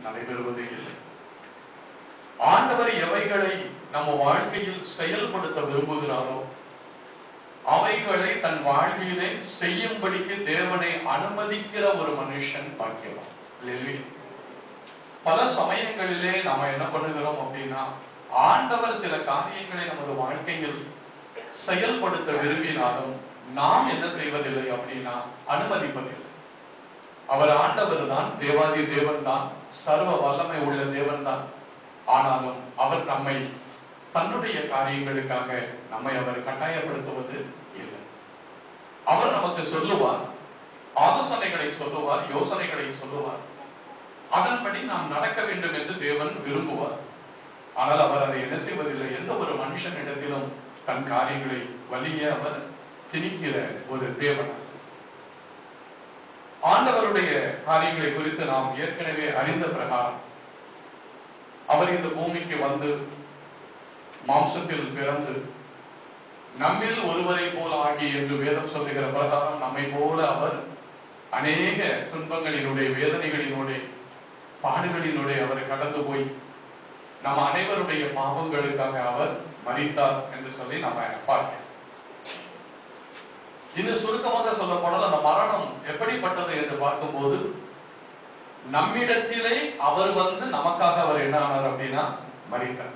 நடைபெறுவதே இல்லை ஆண்டவர் எவைகளை நம்ம வாழ்க்கையில் செயல்படுத்த விரும்புகிறாரோ அவைகளை தன் வாழ்விலே செய்யும்படிக்கு தேவனை அனுமதிக்கிற ஒரு மனுஷன் பாக்கியவான் அல்லேலூயா. பல சமயங்களிலே நாம என்ன பண்ணுகிறோம் அப்படின்னா ஆண்டவர் சில காரியங்களை நமது வாழ்க்கையில் செயல்படுத்த விரும்பினாலும் நாம் என்ன செய்வதில்லை அப்படின்னா அனுமதிப்பதில்லை அவர் ஆண்டவர் தான் தேவாதி தேவன் தான் சர்வ வல்லமை உள்ள தேவன் தான் ஆனாலும் அவர் நம்மை தன்னுடைய காரியங்களுக்காக நம்மை அவர் கட்டாயப்படுத்துவது இல்லை அவர் நமக்கு சொல்லுவார் ஆலோசனைகளை சொல்லுவார் யோசனைகளை சொல்லுவார் அதன்படி நாம் நடக்க வேண்டும் என்று தேவன் விரும்புவார் ஆனால் அவர் அதை என்ன செய்வதில்லை எந்த ஒரு மனுஷனிடத்திலும் தன் காரியங்களை வலிய அவர் திணிக்கிற ஒரு தேவன் அல்ல. ஆண்டவருடைய காரியங்களை குறித்து நாம் ஏற்கனவே அறிந்த பிரகாரம் அவர் இந்த பூமிக்கு வந்து மாம்சத்தில் பிறந்து நம்மில் ஒருவரை போல ஆகி என்று வேதம் சொல்லுகிற பிரகாரம் நம்மை போல அவர் அநேக துன்பங்களினுடைய வேதனைகளினுடைய பாடுகளினுடைய அவர் கடந்து போய் நம்ம அனைவருடைய பாவங்களுக்காக அவர் மரித்தார் என்று சொல்லி நம்ம பார்க்கிறோம் இன்னும் சுருக்கமாக சொல்லப்படால் அந்த மரணம் எப்படிப்பட்டது என்று பார்க்கும்போது நம்மிடத்திலே அவர் வந்து நமக்காக அவர் என்ன ஆனார் அப்படின்னா மரித்தார்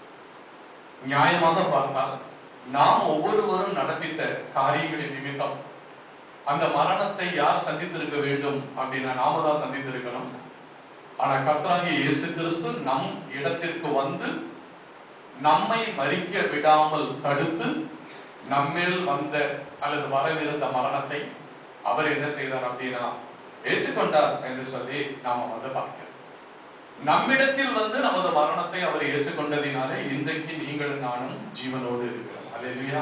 நியாயமாக பார்த்தால் நாம் ஒவ்வொருவரும் நடப்பித்த காரியங்களின் நிமித்தம் அந்த மரணத்தை யார் சந்தித்திருக்க வேண்டும் அப்படின்னா நாம தான் சந்தித்திருக்கணும் ஆனா கர்த்தராகிய இயேசு கிறிஸ்து நம் இடத்திற்கு வந்து நம்மை மறிக்க விடாமல் தடுத்து நம்மேல் வந்த அல்லது வரவிருந்த மரணத்தை அவர் என்ன செய்தார் அப்படின்னா ஏற்றுக்கொண்டார் என்று சொல்லி நாம வந்து பார்க்கிறோம் நம்மிடத்தில் வந்து நமது மரணத்தை அவர் ஏற்றுக்கொண்டதினாலே இன்றைக்கு நீங்களும் நானும் ஜீவனோடு இருக்கிறோம் அல்லேலூயா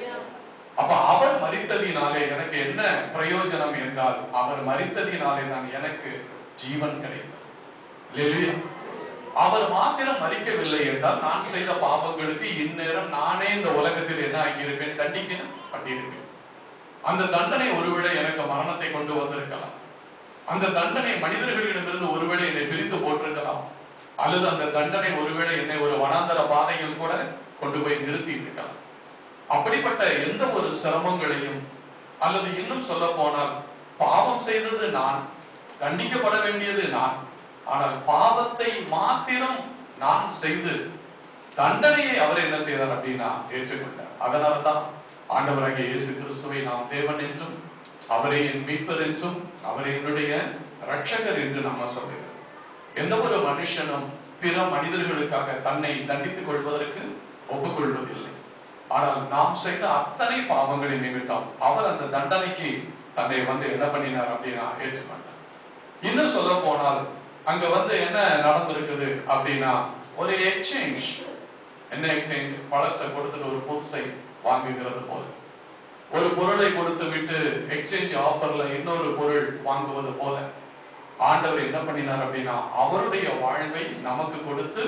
அப்ப அவர் மறித்ததினாலே எனக்கு என்ன பிரயோஜனம் என்றால் அவர் மறித்ததினாலே தான் எனக்கு ஜீவன் கிடைத்தது அல்லேலூயா அவர் மாத்திரம் மறிக்கவில்லை என்றால் நான் செய்த பாவங்களுக்கு இந்நேரம் நானே இந்த உலகத்தில் என்ன ஆகியிருப்பேன் தண்டிக்கப்பட்டிருப்பேன் அந்த தண்டனை ஒருவேளை எனக்கு மரணத்தை கொண்டு வந்திருக்கலாம் அந்த தண்டனை மனிதர்களிடமிருந்து ஒருவேளை என்னை பிரித்து போட்டிருக்கலாம் அல்லது அந்த தண்டனை ஒருவேளை என்னை ஒரு வனாந்தர பாதையில் கூட கொண்டு போய் நிறுத்தி இருக்கலாம் அப்படிப்பட்ட எந்த ஒரு சிரமங்களையும் அல்லது இன்னும் சொல்ல போனால் பாவம் செய்தது நான் தண்டிக்கப்பட வேண்டியது நான் ஆனால் பாவத்தை மாத்திரம் நான் செய்து தண்டனையை அவர் என்ன செய்தார் அப்படின்னா ஏற்றுக்கொண்டார் அதனாலதான் ஆண்டவராகிய இயேசு கிறிஸ்துவை நாம் தேவன் என்றும் அவரை என் மீட்பர் என்றும் அவரை என்னுடைய ரட்சகர் என்று நாம சொல்லுகிறோம் எந்த ஒரு மனுஷனும் பிற மனிதர்களுக்காக தன்னை தண்டித்துக் கொள்வதற்கு ஒப்புக்கொள்வதில்லை ஆனால் நாம் செய்த அத்தனை பாவங்களின் நிமித்தம் அவர் அந்த தண்டனைக்கு தன்னை வந்து என்ன பண்ணினார் அப்படின்னா ஏற்றுக்கொண்டார் இன்னும் சொல்ல போனால் அங்க வந்து என்ன நடந்திருக்குது அப்படின்னா ஒரு எக்ஸ்சேஞ்ச் என்ன எக்ஸ்சேஞ்ச் பழசை கொடுத்துட்டு ஒரு புதுசை வாங்குகிறது போல ஒரு பொருளை கொடுத்து விட்டு எக்ஸ்சேஞ்ச் ஆஃபர்ல இன்னொரு பொருள் வாங்குவது போல ஆண்டவர் என்ன பண்ணினார் அப்படின்னா அவருடைய வாழ்வை நமக்கு கொடுத்து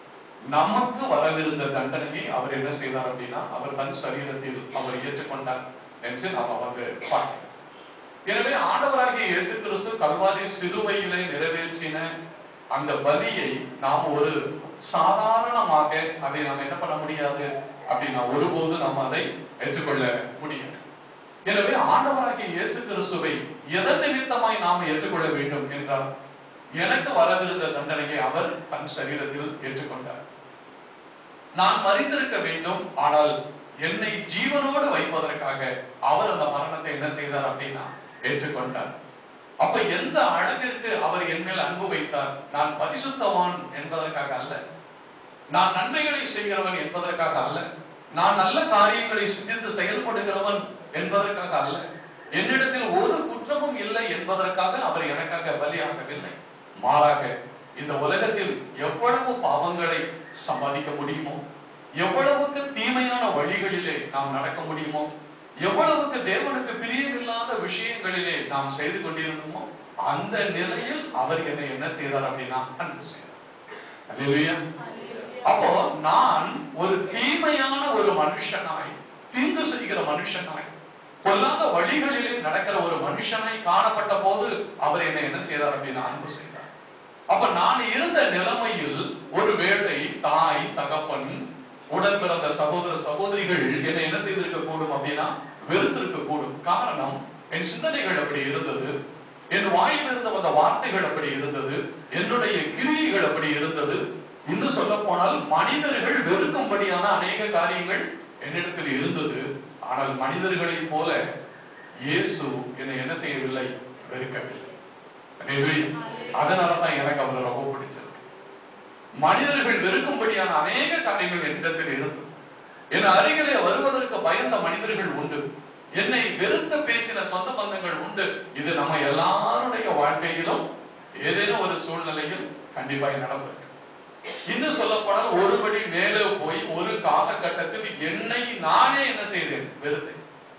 நமக்கு வரவிருந்த தண்டனையை அவர் என்ன செய்தார் அப்படின்னா அவர் தன் சரீரத்தில் அவர் ஏற்றுக்கொண்டார் என்று நாம் வந்து பார்க்கிறோம் எனவே ஆண்டவராகிய இயேசு கிறிஸ்து கல்வாரி சிலுவையிலே நிறைவேற்றின அந்த பலியை நாம் ஒரு சாதாரணமாக அதை நாம் என்ன பண்ண முடியாது அப்படின்னா ஒருபோது நாம் அதை ஏற்றுக்கொள்ள முடியாது எனவே ஆண்டவராகிய இயேசு கிறிஸ்துவை எதன் நிமித்தமாய் நாம் ஏற்றுக்கொள்ள வேண்டும் என்றால் எனக்கு வரவிருந்த தண்டனையை அவர் தன் சரீரத்தில் ஏற்றுக்கொண்டார் நான் மறிந்திருக்க வேண்டும் ஆனால் என்னை ஜீவனோடு வைப்பதற்காக அவர் அந்த மரணத்தை என்ன செய்தார் அப்படின்னா ஏற்றுக்கொண்டார் அப்ப எந்த அளவிற்கு அவர் என் மேல் அன்பு வைத்தார் நான் பரிசுத்தவான் என்பதற்காக அல்ல நான் நன்மைகளை செய்கிறவன் என்பதற்காக அல்ல நான் நல்ல காரியங்களை சிந்தித்து செயல்படுகிறவன் என்பதற்காக அல்ல என்னிடத்தில் ஒரு குற்றமும் இல்லை என்பதற்காக அவர் எனக்காக பலியாகவில்லை மாறாக இந்த உலகத்தில் எவ்வளவு பாவங்களை சம்பாதிக்க முடியுமோ எவ்வளவுக்கு தீமையான வழிகளிலே நாம் நடக்க முடியுமோ எவ்வளவுக்கு தேவனுக்கு பிரியமில்லாத விஷயங்களிலே நாம் செய்து கொண்டிருந்தோமோ அந்த நிலையில் அவர் என்னை என்ன செய்தார் அப்படின்னா அன்பு செய்தார் அல்லேலூயா அப்போ நான் ஒரு தீமையான ஒரு மனுஷனாய் தீங்கு செய்கிற மனுஷனாய் பொல்லாத வழிகளிலே நடக்கிற ஒரு மனுஷனாய் காணப்பட்ட போது அவர் என்னை என்ன செய்தார் அப்படின்னா அன்பு செய்தார் அப்ப நான் இருந்த நிலைமையில் ஒருவேளை தாய் தகப்பன் உடன் பிறந்த சகோதர சகோதரிகள் என்னை என்ன செய்திருக்க கூடும் அப்படின்னா வெறுத்திருக்க கூடும் காரணம் என் சிந்தனைகள் அப்படி இருந்தது என் வாயிலிருந்து வந்த வார்த்தைகள் அப்படி இருந்தது என்னுடைய கிரியைகள் அப்படி இருந்தது இன்னும் சொல்ல போனால் மனிதர்கள் வெறுக்கும்படியான அநேக காரியங்கள் என்னிடத்தில் இருந்தது ஆனால் மனிதர்களைப் போல இயேசு என்னை என்ன செய்யவில்லை வெறுக்கவில்லை Hallelujah. அதனாலதான் எனக்கு அவரை ரொம்ப பிடிச்சிருக்கு மனிதர்கள் வெறுக்கும்படியான அநேக காரியங்கள் என்னிடத்தில் இருந்தது என் அருகிலே வருவதற்கு பயந்த மனிதர்கள் உண்டு என்னை வெறுத்து பேசின சொந்த பந்தங்கள் உண்டு இது நம்ம எல்லாருடைய வாழ்க்கையிலும் ஏதேனும் ஒரு சூழ்நிலையில் கண்டிப்பாக நடந்திருக்கு இன்னும் சொல்லப்போனால் ஒருபடி மேலே போய் ஒரு காலகட்டத்தில் என்னை நானே என்ன செய்தேன் வெறுத்தேன்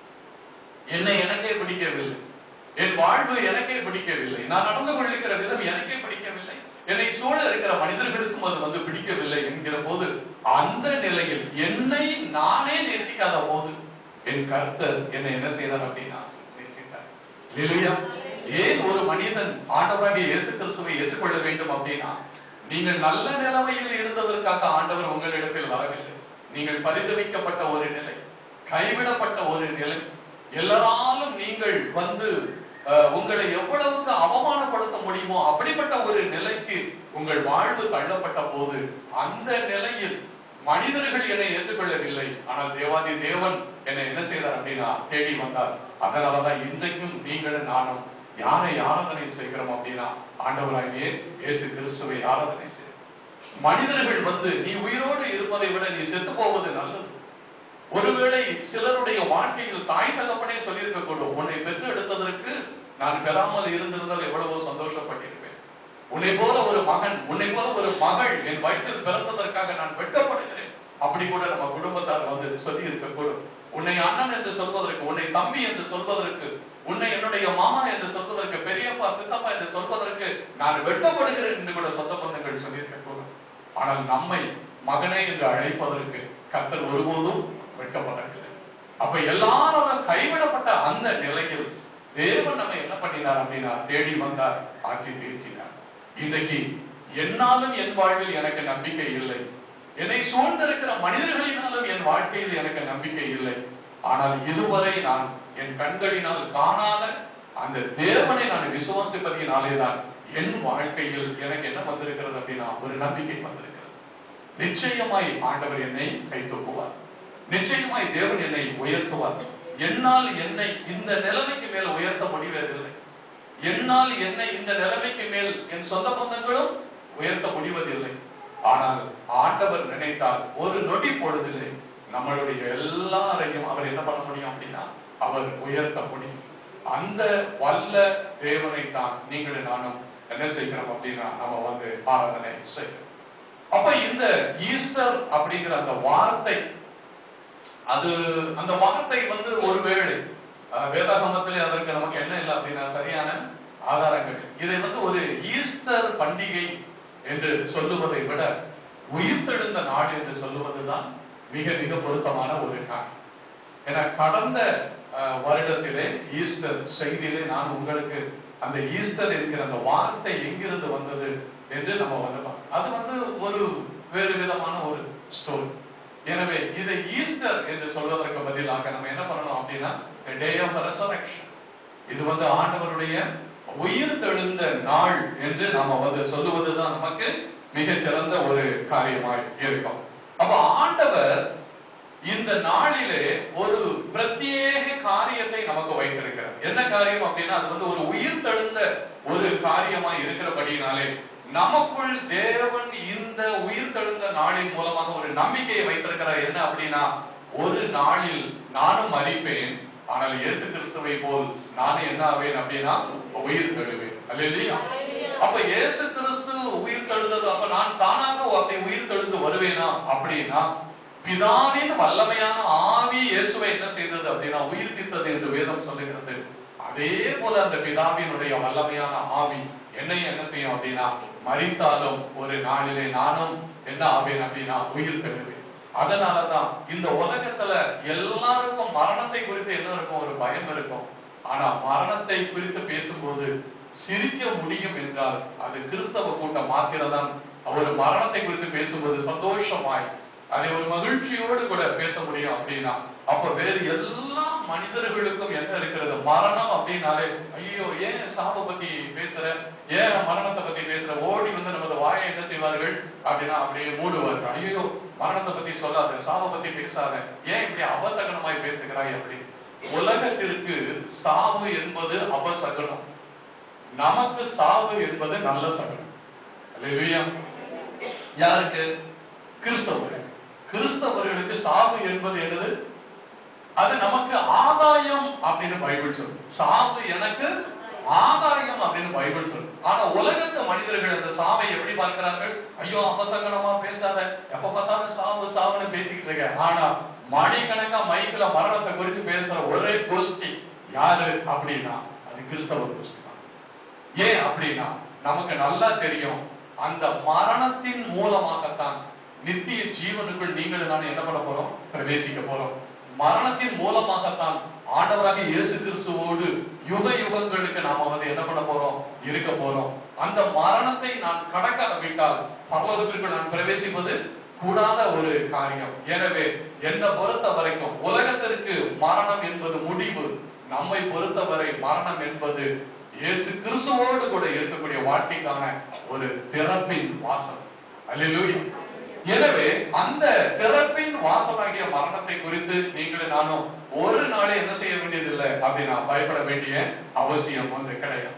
என்னை எனக்கே பிடிக்கவில்லை என் வாழ்வு எனக்கே பிடிக்கவில்லை நான் நடந்து கொள்ளுகிற விதம் எனக்கே பிடிக்கவில்லை என்னை சூழ இருக்கிற மனிதர்களுக்கும் அது வந்து பிடிக்கவில்லை என்கிற போது அந்த நிலையில் என்னை நானே நேசிக்காத போது என் கர்த்தர் என்னை என்ன செய்தார் அப்படின்னா நேசித்தார் இல்லையா ஏன் ஒரு மனிதன் ஆண்டவராகிய இயேசு கிறிஸ்துவை ஏற்றுக்கொள்ள வேண்டும் அப்படின்னா நீங்கள் நல்ல நிலைமையில் இருந்ததற்காக ஆண்டவர் உங்களிடத்தில் வரவில்லை நீங்கள் பரிதவிக்கப்பட்ட ஒரு நிலை கைவிடப்பட்ட ஒரு நிலை எல்லாராலும் நீங்கள் வந்து அஹ், உங்களை எவ்வளவுக்கு அவமானப்படுத்த முடியுமோ அப்படிப்பட்ட ஒரு நிலைக்கு உங்கள் வாழ்வு தள்ளப்பட்ட போது அந்த நிலையில் மனிதர்கள் என்னை ஏற்றுக்கொள்ளவில்லை ஆனால் தேவாதி தேவன் என்னை என்ன செய்தார் அப்படின்னா தேடி வந்தார் அதனாலதான் இன்றைக்கும் நீங்களும் நானும் யாரை ஆராதனை செய்கிறோம் அப்படின்னா ஆண்டவராகிய இயேசு கிறிஸ்துவை ஆராதனை செய்கிறோம் மனிதர்கள் வந்து நீ உயிரோடு இருப்பதை விட நீ செத்து போவது நல்லது ஒருவேளை சிலருடைய வாழ்க்கையில் தாய் தகப்பனே சொல்லியிருக்க கூடும் உன்னை பெற்று எடுத்ததற்கு நான் பெறாமல் இருந்திருந்தால் எவ்வளவோ சந்தோஷப்பட்டிருப்பேன் உன்னை போல ஒரு மகன் உன்னை போல ஒரு மகள் என் வயிற்றில் பிறந்ததற்காக நான் வெட்கப்படுகிறேன் அப்படி கூட நம்ம குடும்பத்தார் வந்து சொல்லி இருக்க கூடும் உன்னை அண்ணன் என்று சொல்வதற்கு உன்னை தம்பி என்று சொல்வதற்கு உன்னை என்னுடைய மாமா என்று சொல்வதற்கு பெரியப்பா சித்தப்பா என்று சொல்வதற்கு நான் வெட்கப்படுகிறேன் என்று கூட சொந்த பந்தங்கள் சொல்லியிருக்க கூடும் ஆனால் நம்மை மகனே என்று அழைப்பதற்கு கர்த்தர் ஒருபோதும் வெட்கப்படவில்லை அப்ப எல்லாரோட கைவிடப்பட்ட அந்த நிலையில் தேவன் நம்ம என்ன பண்ணினார் அப்படின்னா தேடி வந்தார் ஆட்சி தேர்ச்சினார் இன்றைக்கு என்னாலும் என் வாழ்வில் எனக்கு நம்பிக்கை இல்லை என்னை சூழ்ந்திருக்கிற மனிதர்களினாலும் என் வாழ்க்கையில் எனக்கு நம்பிக்கை இல்லை ஆனால் இதுவரை நான் என் கண்களினால் காணாத அந்த தேவனை நான் விசுவாசிப்பதினாலே தான் என் வாழ்க்கையில் எனக்கு என்ன வந்திருக்கிறது அப்படின்னா ஒரு நம்பிக்கை வந்திருக்கிறது நிச்சயமாய் ஆண்டவர் என்னை கை தூக்குவார் நிச்சயமாய் தேவன் என்னை உயர்த்துவார் என்னால் என்னை இந்த நிலைமைக்கு மேல் உயர்த்த முடிவதில்லை என்னால் என்னை இந்த நிலைமைக்கு மேல் என் சொந்த பந்தங்களும் உயர்த்த முடிவதில்லை ஆனால் ஆண்டவர் நினைத்தால் ஒரு நொடி பொழுதிலே நம்மளுடைய எல்லாரையும் அவர் என்ன பண்ண முடியும் அப்படின்னா அவர் உயர்த்த முடியும் அந்த வல்ல தேவனை தான் நீங்களும் நானும் என்ன செய்கிறோம் அப்படின்னா நம்ம வந்து ஆராதனை செய்கிறோம் அப்ப இந்த ஈஸ்டர் அப்படிங்கிற அந்த வார்த்தை அது அந்த வார்த்தை வந்து ஒருவேளை அஹ், வேதாகமத்திலே அதற்கு நமக்கு என்ன இல்லை அப்படின்னா சரியான ஆதாரங்கள் இதை வந்து ஒரு ஈஸ்டர் பண்டிகை என்று சொல்லுவதை விட உயிர்த்தெழுந்த நாடு என்று சொல்லுவதுதான் மிக மிக பொருத்தமான ஒரு காரணம் ஏன்னா கடந்த அஹ், வருடத்திலே ஈஸ்டர் செய்தியிலே நான் உங்களுக்கு அந்த ஈஸ்டர் என்கிற அந்த வார்த்தை எங்கிருந்து வந்தது என்று நம்ம வந்து பார்க்கணும். அது வந்து ஒரு வேறு விதமான ஒரு ஸ்டோரி எனவே இதை ஈஸ்டர் என்று சொல்வதற்கு பதிலாக நம்ம என்ன பண்ணணும் அப்படின்னா டே ஆஃப் ரெசரக்ஷன் இது வந்து ஆண்டவருடைய உயிர் தெழுந்த நாள் என்று நாம வந்து சொல்லுவதுதான் நமக்கு மிகச் சிறந்த ஒரு காரியமாய் இருக்கும் அப்ப ஆண்டவர் இந்த நாளிலே ஒரு பிரத்யேக காரியத்தை நமக்கு வைத்திருக்கிறார் என்ன காரியம் அப்படின்னா அது வந்து ஒரு உயிர் தெழுந்த ஒரு காரியமா இருக்கிறபடினாலே நமக்குள் தேவன் இந்த உயிர் தெழுந்த நாளின் மூலமாக ஒரு நம்பிக்கையை வைத்திருக்கிறார் என்ன அப்படின்னா ஒரு நாளில் நானும் மறிப்பேன் ஆனால் இயேசு கிறிஸ்துவை போல் நானும் என்ன ஆவேன் அப்படின்னா உயிர் தெழுவேன் அல்லையா அப்ப இயேசு கிறிஸ்து உயிர் தெழுந்தது அப்ப நான் தானாக அப்படி உயிர் தெழுந்து வருவேனா அப்படின்னா பிதாவின் வல்லமையான ஆவி இயேசுவை என்ன செய்தது அப்படின்னா உயிர்ப்பித்தது என்று வேதம் சொல்லுகிறது அதே போல அந்த பிதாவினுடைய வல்லமையான ஆவி என்னை என்ன செய்யும் அப்படின்னா மறித்தாலும் ஒரு நாளிலே நானும் என்ன ஆவேன் அப்படின்னா உயிர் தெழுவேன் அதனாலதான் இந்த உலகத்துல எல்லாருக்கும் மரணத்தை குறித்து என்ன இருக்கும் ஒரு பயம் இருக்கும் ஆனா மரணத்தை குறித்து பேசும்போது சிரிக்க முடியும் என்றால் அது கிறிஸ்தவ கூட்டம் மாத்திரம்தான் ஒரு மரணத்தை குறித்து பேசும்போது சந்தோஷமாய் அதை ஒரு மகிழ்ச்சியோடு கூட பேச முடியும் அப்படின்னா அப்ப வேறு எல்லா மனிதர்களுக்கும் என்ன இருக்கிறது மரணம் அப்படின்னாலே ஐயோ ஏன் சாப பத்தி பேசுற ஏன் மரணத்தை பத்தி பேசுற ஓடி வந்து நமது வாயை என்ன செய்வார்கள் அப்படின்னா அப்படியே மூடுவார்கள் ஐயோ மரணத்தை பத்தி சொல்லாத சாப பத்தி பேசாத ஏன் இப்படி அபசகனமாய் பேசுகிறாய் அப்படி உலகத்திற்கு சாவு என்பது அபசகனம் நமக்கு சாவு என்பது நல்ல சகனம் அல்லேலூயா யாருக்கு கிறிஸ்தவர்கள் கிறிஸ்தவர்களுக்கு சாவு என்பது என்னது அது நமக்கு ஆதாயம் அப்படின்னு பைபிள் சொல்லு சாவு எனக்கு ஆதாயம் அப்படின்னு பைபிள் சொல்லு ஆனா உலகத்து மனிதர்கள் அந்த சாவை எப்படி பார்க்கிறார்கள் ஐயோ அபசகனமா பேசாத எப்ப பார்த்தாலும் சாவு சாவுன்னு பேசிக்கிட்டு இருக்க ஆனா மணிக்கணக்கா மைக்கில மரணத்தை குறித்து பேசுற ஒரே கோஷ்டி யாரு அப்படின்னா அது கிறிஸ்தவ கோஷ்டி தான் ஏன் அப்படின்னா நமக்கு நல்லா தெரியும் அந்த மரணத்தின் மூலமாகத்தான் நித்திய ஜீவனுக்குள் நீங்கள் நான் என்ன பண்ண போறோம் பிரவேசிக்க போறோம் மரணத்தின் மூலமாகத்தான் ஆண்டவராக இயேசு கிறிஸ்துவோடு யுக யுகங்களுக்கு நாம வந்து என்ன பண்ண போறோம் இருக்க போறோம் அந்த மரணத்தை நான் கடக்காவிட்டால் பரலோகத்திற்கு நான் பிரவேசிப்பது கூடாத ஒரு காரியம் எனவே என்னை பொறுத்த வரைக்கும் உலகத்திற்கு மரணம் என்பது முடிவு நம்மை பொறுத்தவரை மரணம் என்பது இயேசு கிறிஸ்துவோடு கூட இருக்கக்கூடிய வாழ்க்கைக்கான ஒரு திறப்பின் வாசல் அல்லேலூயா எனவே அந்த திறப்பின் வாசலாகிய மரணத்தை குறித்து நீங்களும் நானும் ஒரு நாளே என்ன செய்ய வேண்டியதில்லை அப்படின்னா பயப்பட வேண்டிய அவசியம் வந்து கிடையாது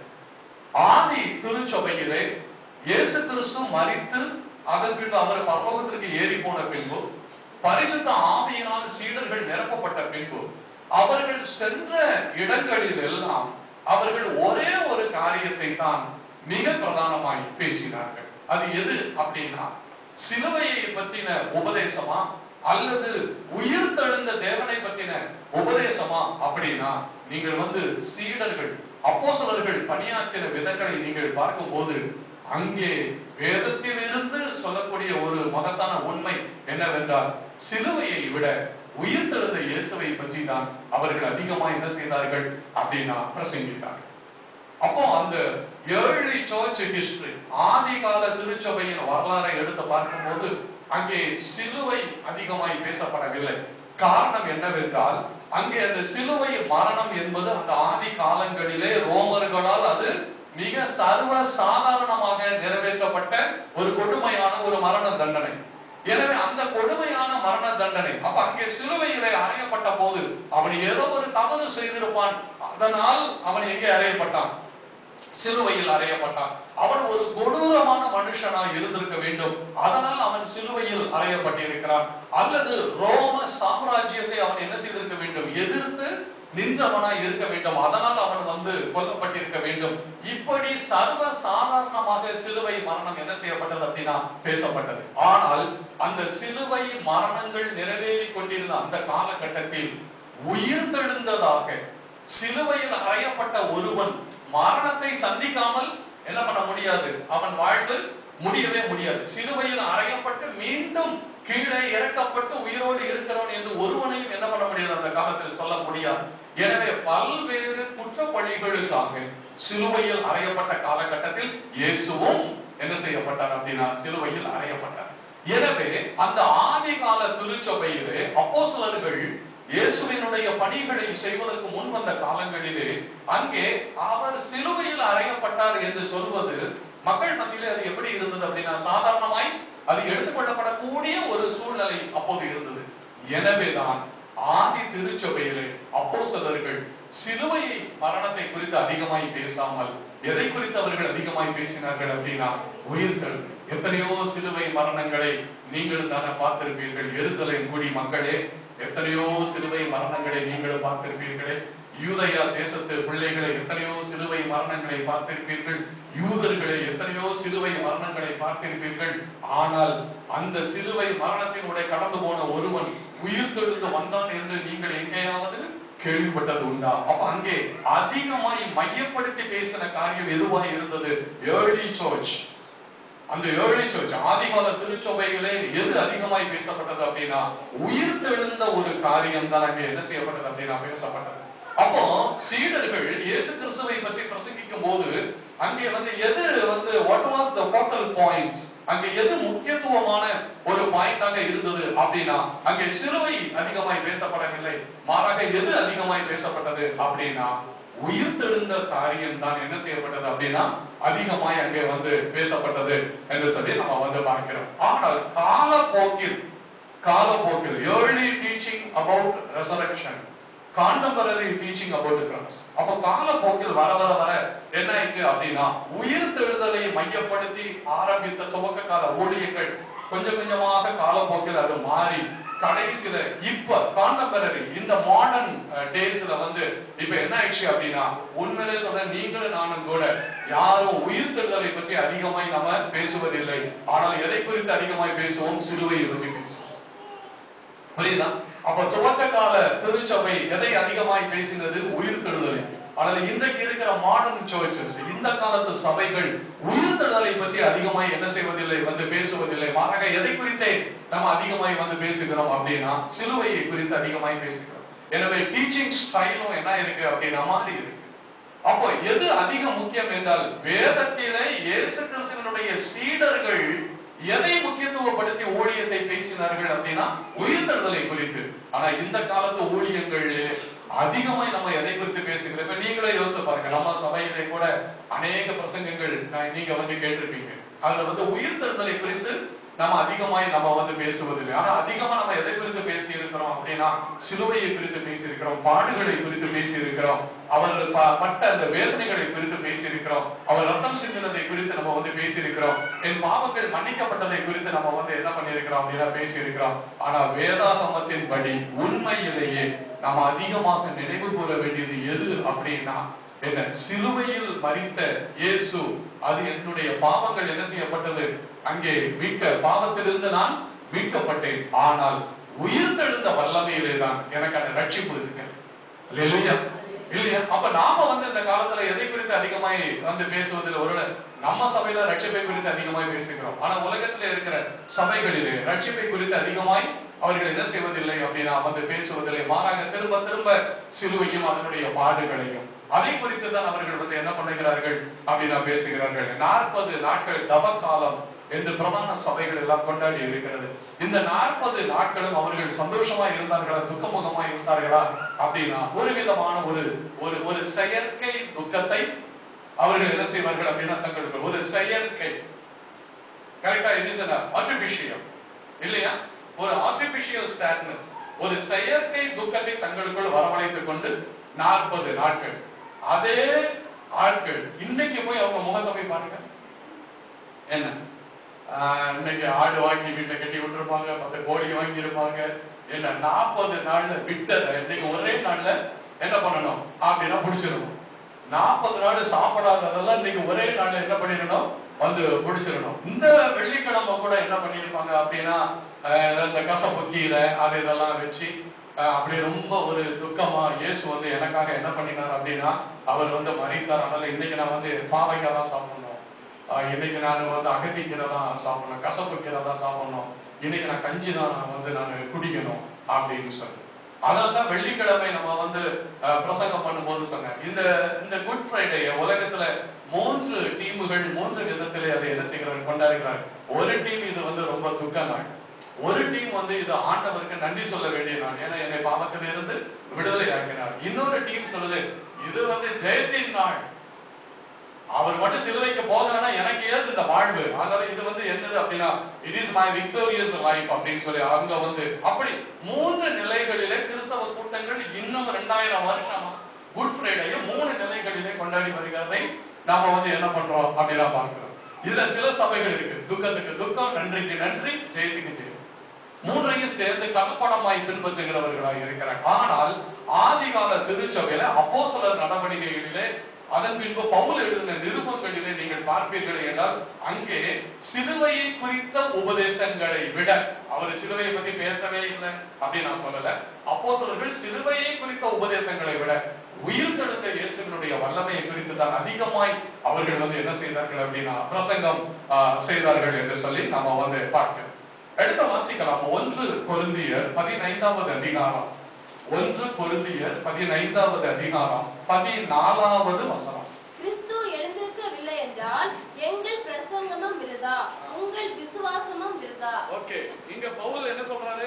ஆதி திருச்சபையிலே இயேசு கிறிஸ்து மரித்து அதன் பின்பு அவர் பரலோகத்திற்கு ஏறி போன பின்பு பரிசுத்த ஆவியினால் சீடர்கள் நிரப்பப்பட்ட பின்பு அவர்கள் சென்ற இடங்களில் எல்லாம் அவர்கள் ஒரே ஒரு காரியத்தை தான் மிக பிரதானமாய் பேசினார்கள் அது எது அப்படின்னா சிலுவையை பற்றின உபதேசமா அல்லது உயிர் தெழுந்த தேவனை பற்றின உபதேசமா அப்படின்னா நீங்கள் வந்து சீடர்கள் அப்போஸ்தலர்கள் பணியாற்றின விதங்களை நீங்கள் பார்க்கும்போது அங்கே வேதத்தில் இருந்து சொல்லக்கூடிய ஒரு மகத்தான உண்மை என்னவென்றால் சிலுவையை விட உயிர் தெழுந்த இயேசுவை பற்றி தான் அவர்கள் அதிகமா என்ன செய்தார்கள் அப்படின்னா பிரசங்கித்தார்கள் அப்போ அந்த ஏர்லி சர்ச் ஹிஸ்டரி ஆதி கால திருச்சபையின் வரலாறை எடுத்து பார்க்கும்போது அங்கே சிலுவை அதிகமாய் பேசப்படவில்லை காரணம் என்னவென்றால் அங்கே அந்த சிலுவை மரணம் என்பது அந்த ஆதி காலங்களிலே ரோமர்களால் அது மிக சர்வ சாதாரணமாக நிறைவேற்றப்பட்ட ஒரு கொடுமையான ஒரு மரண தண்டனை எனவே அந்த கொடுமையான மரண தண்டனை அப்ப அங்கே சிலுவையிலே அறையப்பட்ட போது அவன் ஏதோ ஒரு தவறு செய்திருப்பான் அதனால் அவன் எங்கே அறையப்பட்டான் சிலுவையில் அறையப்பட்டான் அவன் ஒரு கொடூரமான மனுஷனாய் இருந்திருக்க வேண்டும் அதனால் அவன் சிலுவையில் அறையப்பட்டிருக்கிறான் அல்லது ரோம சாம்ராஜ்யத்தை அவன் என்ன செய்திருக்க வேண்டும் எதிர்த்து நின்றவனாய் இருக்க வேண்டும் அதனால் அவன் வந்து கொல்லப்பட்டிருக்க வேண்டும் இப்படி சர்வ சாதாரணமாக சிலுவை மரணம் என்ன செய்யப்பட்டது அப்படின்னா பேசப்பட்டது ஆனால் அந்த சிலுவை மரணங்கள் நிறைவேறி கொண்டிருந்த அந்த காலகட்டத்தில் உயிர்த்தெழுந்ததாக சிலுவையில் அறையப்பட்ட ஒருவன் மரணத்தை சந்திக்காமல் என்ன பண்ண முடியாது அவன் வாழ்வு முடியவே முடியாது சிலுவையில் அறையப்பட்டு மீண்டும் கீழே இறக்கப்பட்டு உயிரோடு இருக்கிறவன் என்று ஒருவனையும் என்ன பண்ண முடியாது அந்த காலத்தில் சொல்ல முடியாது எனவே பல்வேறு குற்றப்பழிகளுக்காக சிலுவையில் அறையப்பட்ட காலகட்டத்தில் இயேசுவும் என்ன செய்யப்பட்டார் அப்படின்னா சிலுவையில் அறையப்பட்டார் எனவே அந்த ஆதி கால திருச்சபையிலே அப்போஸ்தலர்கள் இயேசுவினுடைய பணிகளை செய்வதற்கு முன் வந்த காலங்களிலே அங்கே அவர் சிலுவையில் அறையப்பட்டார் என்று சொல்வது மக்கள் மத்தியிலே அது எப்படி இருந்தது அப்படின்னா சாதாரணமாய் அது எடுத்துக்கொள்ளப்படக்கூடிய ஒரு சூழ்நிலை அப்போது இருந்தது எனவேதான் ஆதி திருச்சபையிலே அப்போஸ்தலர்கள் சிலுவையை மரணத்தை குறித்து அதிகமாய் பேசாமல் எதை குறித்து அவர்கள் அதிகமாய் பேசினார்கள் அப்படின்னா உயிர்கள் எத்தனையோ சிலுவை மரணங்களை நீங்களும் தானே பார்த்திருப்பீர்கள் எருசலேம் குடி மக்களே எத்தனையோ சிலுவை மரணங்களை நீங்களும் பார்த்திருப்பீர்களே யூதயா தேசத்து பிள்ளைகளை எத்தனையோ சிலுவை மரணங்களை பார்த்திருப்பீர்கள் யூதர்களே எத்தனையோ சிலுவை மரணங்களை பார்த்திருப்பீர்கள் ஆனால் அந்த சிலுவை மரணத்தினுடைய கடந்து போன ஒருவன் உயிர் தெழுந்து வந்தான் என்று நீங்கள் எங்கேயாவது கேள்விப்பட்டது உண்டா அப்ப அங்கே அதிகமாய் மையப்படுத்தி பேசின காரியம் எதுவாய் இருந்தது ஏர்லி சர்ச் அந்த ஏர்லி சர்ச் ஆதிகால திருச்சபைகளே எது அதிகமாய் பேசப்பட்டது அப்படின்னா உயிர் தெழுந்த ஒரு காரியம் தான் அங்கே என்ன செய்யப்பட்டது அப்படின்னா பேசப்பட்டது அப்போ சீடர்கள் இயேசு கிறிஸ்துவை பற்றி பிரசங்கிக்கும் போது அங்கே வந்து எது வந்து what was the focal point அங்கே எது முக்கியத்துவமான ஒரு பாயிண்டாக இருந்தது அப்படின்னா அங்கே சிலுவை அதிகமாய் பேசப்படவில்லை மாறாக எது அதிகமாய் பேசப்பட்டது அப்படின்னா உயிர்த்தெழுந்த காரியம் தான் என்ன செய்யப்பட்டது அப்படின்னா அதிகமாய் அங்கே வந்து பேசப்பட்டது என்று சொல்லி நம்ம வந்து பார்க்கிறோம் ஆனால் காலப்போக்கில் காலப்போக்கில் early teaching about resurrection contemporary teaching about cross அப்ப காலப்போக்கில் வர வர வர என்ன ஆயிற்று அப்படின்னா உயிர்த்தெழுதலை மையப்படுத்தி ஆரம்பித்த துவக்க கால ஊழியங்கள் கொஞ்சம் கொஞ்சமாக காலப்போக்கில் அது மாறி கடைசியில இப்ப காண்டம்பரரி இந்த மாடர்ன் டேஸ்ல வந்து இப்ப என்ன ஆயிடுச்சு அப்படின்னா உண்மையிலே சொல்ற நீங்களும் நானும் கூட யாரும் உயிர்த்தெழுதலை பற்றி அதிகமாய் நம்ம பேசுவதில்லை ஆனால் எதை குறித்து அதிகமாய் பேசுவோம் சிலுவையை பற்றி பேசுவோம் புரியுதா அப்ப துவக்க கால திருச்சபை எதை அதிகமாய் பேசினது உயிர்த்தெழுதலை ஆனால் இன்றைக்கு இருக்கிற மாடர்ன் சர்ச்சஸ் இந்த காலத்து சபைகள் உயிர்த்தெழுதலை பற்றி அதிகமாய் என்ன செய்வதில்லை வந்து பேசுவதில்லை மாறாக எதை குறித்தே நம்ம அதிகமாய் வந்து பேசுகிறோம் அப்படின்னா சிலுவையை குறித்து அதிகமாய் பேசுகிறோம் எனவே டீச்சிங் ஸ்டைலும் என்ன இருக்கு அப்படின்னா மாறி இருக்கு அப்போ எது அதிக முக்கியம் என்றால் வேதத்திலே இயேசு கிறிஸ்துவனுடைய சீடர்கள் எதை முக்கியத்துவப்படுத்தி ஊழியத்தை பேசினார்கள் அப்படின்னா உயிர்த்தெழுதலை குறித்து ஆனா இந்த காலத்து ஊழியங்கள் அதிகமாய் நம்ம எதை குறித்து பேசுகிறோம் இப்ப நீங்களே யோசித்து பாருங்க நம்ம சபையிலே கூட அநேக பிரசங்கங்கள் நான் நீங்க வந்து கேட்டிருப்பீங்க அதுல வந்து உயிர்த்தெழுதலை குறித்து நம்ம அதிகமாய் நம்ம வந்து பேசுவதில்லை ஆனா அதிகமா நம்ம எதை குறித்து பேசி இருக்கிறோம் அப்படின்னா சிலுவையை குறித்து பேசி இருக்கிறோம் பாடுகளை குறித்து பேசி இருக்கிறோம் அவர்கள் ப- பட்ட அந்த வேதனைகளை குறித்து பேசி இருக்கிறோம் அவர் ரத்தம் சிந்தினதை குறித்து நம்ம வந்து பேசி இருக்கிறோம் என் பாவங்கள் மன்னிக்கப்பட்டதை குறித்து நம்ம வந்து என்ன பண்ணியிருக்கிறோம் அப்படின்னா பேசி இருக்கிறோம் ஆனா வேதாகமத்தின் படி உண்மையிலேயே நாம் அதிகமாக நினைவு கூற வேண்டியது எது அப்படின்னா என்ன சிலுவையில் மறித்த இயேசு அது என்னுடைய பாவங்கள் என்ன செய்யப்பட்டது அங்கே மீட்க பாவத்திலிருந்து நான் மீட்கப்பட்டேன் ஆனால் உயிர்த்தெழுந்த வல்லமையிலே தான் எனக்கு அந்த ரட்சிப்பு இருக்கிறது இல்லையா இல்லையா அப்ப நாம வந்து இந்த காலத்துல எதை குறித்து அதிகமாய் வந்து பேசுவதில் ஒரு நம்ம சபையில ரட்சிப்பை குறித்து அதிகமாய் பேசுகிறோம் ஆனா உலகத்துல இருக்கிற சபைகளிலே ரட்சிப்பை குறித்து அதிகமாய் அவர்கள் என்ன செய்வதில்லை அப்படின்னா வந்து பேசுவதில்லை மாறாக திரும்ப திரும்ப சிலுவையும் அதனுடைய பாடுகளையும் அதை குறித்து தான் அவர்கள் வந்து என்ன பண்ணுகிறார்கள் அப்படின்னா பேசுகிறார்கள் நாற்பது நாட்கள் தவக்காலம் என்று பிரதான சபைகள் எல்லாம் கொண்டாடி இருக்கிறது இந்த நாற்பது நாட்களும் அவர்கள் சந்தோஷமா இருந்தார்களா துக்கமுகமா இருந்தார்களா அப்படின்னா ஒரு விதமான ஒரு ஒரு ஒரு செயற்கை துக்கத்தை அவர்கள் என்ன செய்வார்கள் அப்படின்னா தங்களுக்கு ஒரு செயற்கை கரெக்டா இது ஆர்டிபிஷியல் இல்லையா ஒரு ஆர்டிபிஷியல் சேட்னஸ் ஒரு செயற்கை துக்கத்தை தங்களுக்குள் வரவழைத்துக் கொண்டு நாற்பது நாட்கள் அதே ஆட்கள் இன்னைக்கு போய் அவங்க முகத்தை போய் பாருங்க என்ன ஆஹ் இன்னைக்கு ஆடு வாங்கி வீட்டுல கட்டி விட்டுருப்பாங்க பத்து கோழி வாங்கி இருப்பாங்க என்ன நாற்பது நாள்ல விட்டதை இன்னைக்கு ஒரே நாள்ல என்ன பண்ணணும் அப்படின்னா பிடிச்சிடணும் நாற்பது நாள் சாப்பிடாததெல்லாம் இன்னைக்கு ஒரே நாள்ல என்ன பண்ணிடணும் வந்து பிடிச்சிடணும் இந்த வெள்ளிக்கிழமை கூட என்ன பண்ணியிருப்பாங்க அப்படின்னா ஆஹ் இந்த கசப்பு கீரை அது இதெல்லாம் வச்சு ஆஹ் அப்படி ரொம்ப ஒரு துக்கமா இயேசு வந்து எனக்காக என்ன பண்ணினார் அப்படின்னா அவர் வந்து மறித்தார் அதனால இன்னைக்கு நான் வந்து பாவைக்காய் தான் சாப்பிடணும் ஆஹ் இன்னைக்கு நான் வந்து அகத்திக்கீரை தான் சாப்பிடணும் கசப்பு கீரை தான் சாப்பிடணும் இன்னைக்கு நான் கஞ்சி தான் நான் வந்து நான் குடிக்கணும் அப்படின்னு சொல்லி அதான் தான் வெள்ளிக்கிழமை நம்ம வந்து ஆஹ் பிரசங்கம் பண்ணும்போது சொன்னேன் இந்த இந்த குட் ஃப்ரைடே உலகத்துல மூன்று டீமுகள் மூன்று விதத்திலே அதை என்ன செய்கிறார்கள் கொண்டாடுகிறார்கள் ஒரு டீம் இது வந்து ரொம்ப துக்க நாள் ஒரு டீம் வந்து இது ஆண்டவருக்கு நன்றி சொல்ல வேண்டிய நாள் ஏன்னா என்னை பாவத்தில் இருந்து விடுதலை ஆக்கினார் இன்னொரு டீம் சொல்லுது இது வந்து ஜெயத்தின் நாள் அவர் மட்டும் சிலுவைக்கு போகலன்னா எனக்கு ஏது இந்த வாழ்வு அதனால இது வந்து என்னது அப்படின்னா it is my victorious life அப்படின்னு சொல்லி அங்க வந்து அப்படி மூன்று நிலைகளிலே கிறிஸ்தவ கூட்டங்கள் இன்னும் ரெண்டாயிரம் வருஷமா குட் ஃப்ரைடேயை மூணு நிலைகளிலே கொண்டாடி வருகிறதை நாம வந்து என்ன பண்றோம் அப்படின்னா பார்க்கிறோம் இதுல சில சபைகள் இருக்கு துக்கத்துக்கு துக்கம் நன்றிக்கு நன்றி ஜெயத்துக்கு ஜெயம் மூன்றையும் சேர்ந்து கலப்படமாய் பின்பற்றுகிறவர்களாக இருக்கிறார் ஆனால் ஆதிகால திருச்சபையில அப்போஸ்தலர் நடவடிக்கைகளிலே அதன் பின்பு பவுல் எழுதின நிருபங்களிலே நீங்கள் பார்ப்பீர்கள் என்றால் அங்கே சிலுவையை குறித்த உபதேசங்களை விட அவர் சிலுவையை பத்தி பேசவே இல்லை அப்படின்னு நான் சொல்லல அப்போஸ்தலர்கள் சிலுவையை குறித்த உபதேசங்களை விட உயிர்த்தெழுந்த இயேசுவினுடைய வல்லமையை குறித்து தான் அதிகமாய் அவர்கள் வந்து என்ன செய்தார்கள் அப்படின்னா பிரசங்கம் ஆஹ், செய்தார்கள் என்று சொல்லி நாம வந்து பார்க்கிறோம் அடுத்து வாசிக்கலாம் ஒன்று கொருந்தியர் பதினைந்தாவது அதிகாரம் ஒன்று கொருந்தியர் பதினைந்தாவது அதிகாரம் பதினாலாவது வசனம் கிறிஸ்து எழுந்திருக்கவில்லை விருதா ஓகே இங்க பவுல் என்ன சொல்றாரு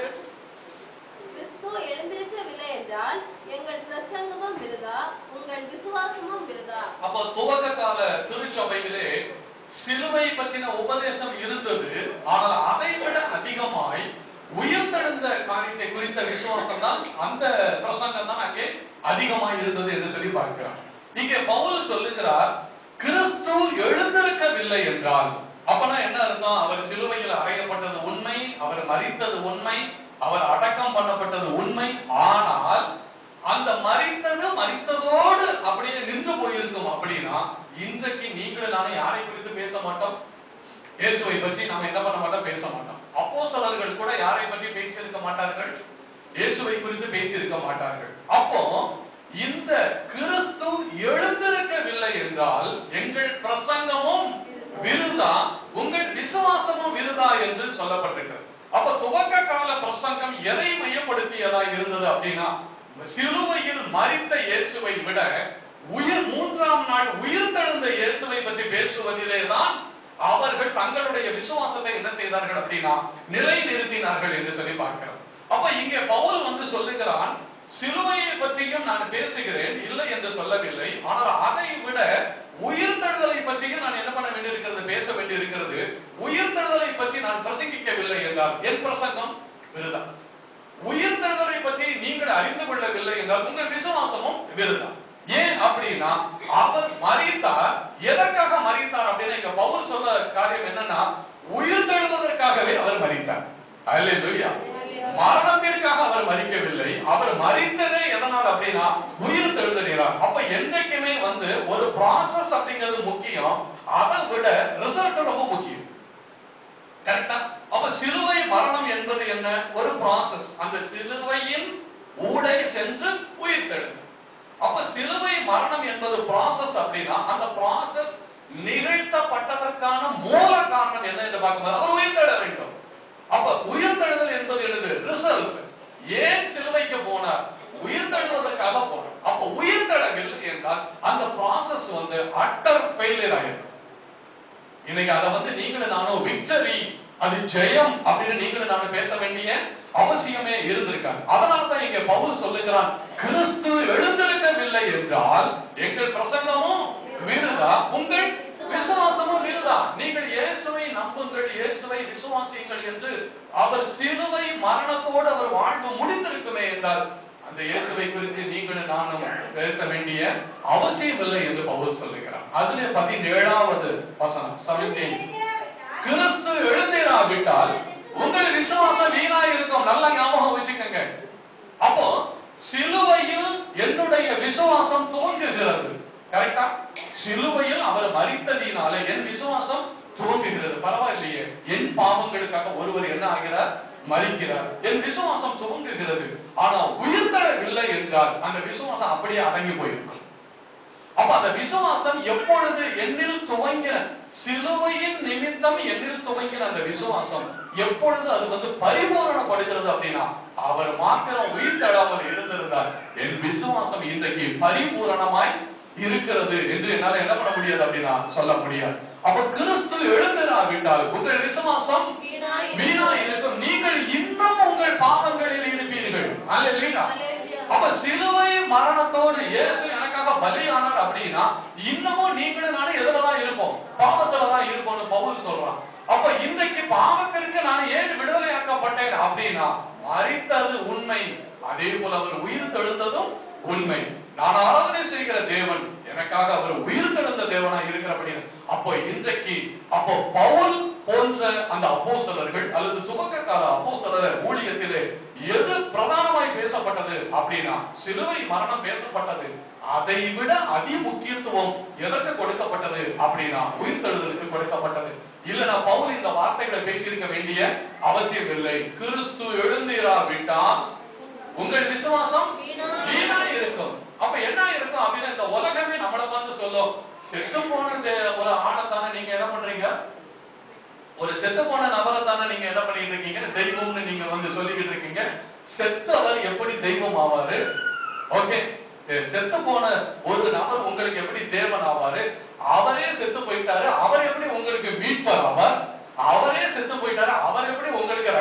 கிறிஸ்து எழுந்திருக்கவில்லை என்றால் எங்கள் பிரசங்கமும் விருதா உங்கள் விசுவாசமும் விருதா அப்போ துவக்க கால திருச்சபையிலே சிலுவை பற்றின உபதேசம் இருந்தது ஆனால் அதை விட அதிகமாய் உயிர்த்தெழுந்த காரியத்தை குறித்த விசுவாசம் தான் அந்த பிரசங்கம் தான் அங்கே அதிகமாய் இருந்தது என்று சொல்லி பார்க்கிறார் இங்கே பவுல் சொல்லுகிறார் கிறிஸ்து எழுந்திருக்கவில்லை என்றால் அப்பனா என்ன அர்த்தம் அவர் சிலுவையில் அறையப்பட்டது உண்மை அவர் மரித்தது உண்மை அவர் அடக்கம் பண்ணப்பட்டது உண்மை ஆனால் அந்த மரித்தது மரித்ததோடு அப்படியே நின்று போயிருக்கும் அப்படின்னா இன்றைக்கு நீங்களும் நானும் யாரை குறித்து பேச மாட்டோம் இயேசுவை பற்றி நாம என்ன பண்ண மாட்டோம் பேச மாட்டோம் அப்போஸ்தலர்கள் கூட யாரை பற்றி பேசியிருக்க மாட்டார்கள் இயேசுவை குறித்து பேசியிருக்க மாட்டார்கள் அப்போ இந்த கிறிஸ்து எழுந்திருக்கவில்லை என்றால் எங்கள் பிரசங்கமும் விருதா உங்கள் விசுவாசமும் விருதா என்று சொல்லப்பட்டிருக்கிறது அப்ப துவக்க கால பிரசங்கம் எதை மையப்படுத்தியதா இருந்தது அப்படின்னா சிலுவையில் மரித்த இயேசுவை விட உயிர் மூன்றாம் நாள் உயிர் தெழுந்த இயேசுவை பற்றி பேசுவதிலே தான் அவர்கள் தங்களுடைய விசுவாசத்தை என்ன செய்தார்கள் அப்படின்னா நிலை நிறுத்தினார்கள் என்று சொல்லி பார்க்கிறோம் அப்ப இங்கே பவுல் வந்து சொல்லுகிறான் சிலுவையை பற்றியும் நான் பேசுகிறேன் இல்லை என்று சொல்லவில்லை ஆனால் அதை விட உயிர்த்தெழுதலை பற்றியும் நான் என்ன பண்ண வேண்டியிருக்கிறது பேச வேண்டியிருக்கிறது உயிர்த்தெழுதலை பற்றி நான் பிரசங்கிக்கவில்லை என்றால் என் பிரசங்கம் விருதா உயிர்த்தெழுதலை பற்றி நீங்கள் அறிந்து கொள்ளவில்லை என்றால் உங்கள் விசுவாசமும் விருதா ஏன் அப்படின்னா அவர் மறித்தார் எதற்காக மறித்தார் அப்படின்னா இங்க பவுல் சொல்ல காரியம் என்னன்னா உயிர்த்தெழுவதற்காகவே அவர் மறித்தார் அல்லேலூயா மரணத்திற்காக அவர் மறிக்கவில்லை அவர் மறித்ததே எதனால் அப்படின்னா உயிர் தெழுதலினார் அப்ப என்றைக்குமே வந்து ஒரு ப்ராசஸ் அப்படிங்கிறது முக்கியம் அதை விட ரிசல்ட் ரொம்ப முக்கியம் கரெக்டா அப்ப சிலுவை மரணம் என்பது என்ன ஒரு ப்ராசஸ் அந்த சிலுவையின் ஊடே சென்று உயிர் தெழுது அப்ப சிலுவை மரணம் என்பது ப்ராசஸ் அப்படின்னா அந்த ப்ராசஸ் நிகழ்த்தப்பட்டதற்கான மூல காரணம் என்ன என்று பார்க்கும்போது அவர் உயிர் தெழ வேண்டும் அப்ப உயிர்த்தெழுதல் என்பது என்னது ரிசல்ட் ஏன் சிலுவைக்கு போனார் உயிர்த்தெழுவதற்காக போனார் அப்ப உயிர்த்தெழவில்லை என்றால் அந்த ப்ராசஸ் வந்து அட்டர் ஃபெயிலியர் ஆயிடும் இன்னைக்கு அதை வந்து நீங்களும் நானும் விக்டரி அது ஜெயம் அப்படின்னு நீங்களும் நானும் பேச வேண்டிய அவசியமே இருந்திருக்காங்க அதனால தான் இங்க பவுல் சொல்லுகிறான் கிறிஸ்து எழுந்திருக்கவில்லை என்றால் எங்கள் பிரசங்கமும் விருதா உங்கள் விசுவாசமும் விருதா நீங்கள் இயேசுவை நம்புங்கள் இயேசுவை விசுவாசியுங்கள் என்று அவர் சிலுவை மரணத்தோடு அவர் வாழ்வு முடிந்திருக்குமே என்றால் அந்த இயேசுவை குறித்து நீங்களும் நானும் பேச வேண்டிய அவசியம் இல்லை என்று பவுல் சொல்லுகிறார் அதிலே பதினேழாவது வசனம் செவன்டீன் கிறிஸ்து எழுந்திராவிட்டால் உங்கள் விசுவாசம் வீணா இருக்கும் நல்லா ஞாபகம் வச்சுக்கோங்க அப்போ சிலுவையில் என்னுடைய விசுவாசம் துவங்குகிறது கரெக்டா சிலுவையில் அவர் மறித்ததினாலே என் விசுவாசம் துவங்குகிறது பரவாயில்லையே என் பாவங்களுக்காக ஒருவர் என்ன ஆகிறார் மறிக்கிறார் என் விசுவாசம் துவங்குகிறது ஆனா உயிர்த்தெழவில்லை என்றால் அந்த விசுவாசம் அப்படியே அடங்கி போயிருக்கும் அப்ப அந்த விசுவாசம் எப்பொழுது என்னில் துவங்கின சிலுவையின் நிமித்தம் என்னில் துவங்கின அந்த விசுவாசம் எப்பொழுது அது வந்து பரிபூரணப்படுகிறது அப்படின்னா அவர் மாத்திரம் உயிர் தழாமல் இருந்திருந்தார் என் விசுவாசம் இன்றைக்கு பரிபூரணமாய் இருக்கிறது என்று என்னால என்ன பண்ண முடியாது அப்படின்னா சொல்ல முடியாது அப்ப கிறிஸ்து எழுந்திராவிட்டால் உங்கள் விசுவாசம் வீணாய் வீணா இருக்கும் நீங்கள் இன்னும் உங்கள் பாவங்களில் இருப்பீர்கள் அல்லேலூயா அப்ப சிலுவை மரணத்தோடு இயேசு எனக்காக பலியானார் அப்படின்னா இன்னமும் நீங்களும் நானும் எதுலதான் இருப்போம் பாவத்துலதான் இருப்போம்னு பவுல் சொல்றான் அப்ப இன்னைக்கு பாவத்திற்கு நான் ஏன் விடுதலையாக்கப்பட்டேன் அப்படின்னா மறித்தது உண்மை அதே போல அவர் உயிர் தெழுந்ததும் உண்மை நான் ஆராதனை செய்கிற தேவன் எனக்காக அவர் உயிர் தெழுந்த தேவனா இருக்கிறபடின்னு அப்போ இன்றைக்கு அப்போ பவுல் போன்ற அந்த அப்போஸ்தலர்கள் அல்லது துவக்க கால அப்போஸ்தலர ஊழியத்திலே எது பிரதானமாய் பேசப்பட்டது அப்படின்னா சிலுவை மரணம் பேசப்பட்டது அதை விட அதி முக்கியத்துவம் எதற்கு கொடுக்கப்பட்டது அப்படின்னா உயிர்த்தெழுதலுக்கு கொடுக்கப்பட்டது இல்லனா பவுல் இந்த வார்த்தைகளை பேசியிருக்க வேண்டிய அவசியம் இல்லை கிறிஸ்து எழுந்திராவிட்டால் உங்கள் விசுவாசம் வீணா இருக்கும் அப்ப என்ன இருக்கும் அப்படின்னா இந்த உலகமே நம்மளை பார்த்து சொல்லும் செத்து போன இந்த ஒரு ஆணைத்தானே நீங்க என்ன பண்றீங்க ஒரு செத்து போன நபரை தானே நீங்க என்ன பண்ணிட்டு இருக்கீங்க தெய்வம்னு நீங்க வந்து சொல்லிக்கிட்டு இருக்கீங்க செத்தவர் எப்படி தெய்வம் ஆவாரு ஓகே செத்து போன ஒரு நபர் உங்களுக்கு எப்படி தேவன் ஆவாரு அவரே செத்து போயிட்டாரு அவர் எப்படி உங்களுக்கு மீட்பர் ஆவார் அவரே செத்து போயிட்டாரு அவர் எப்படி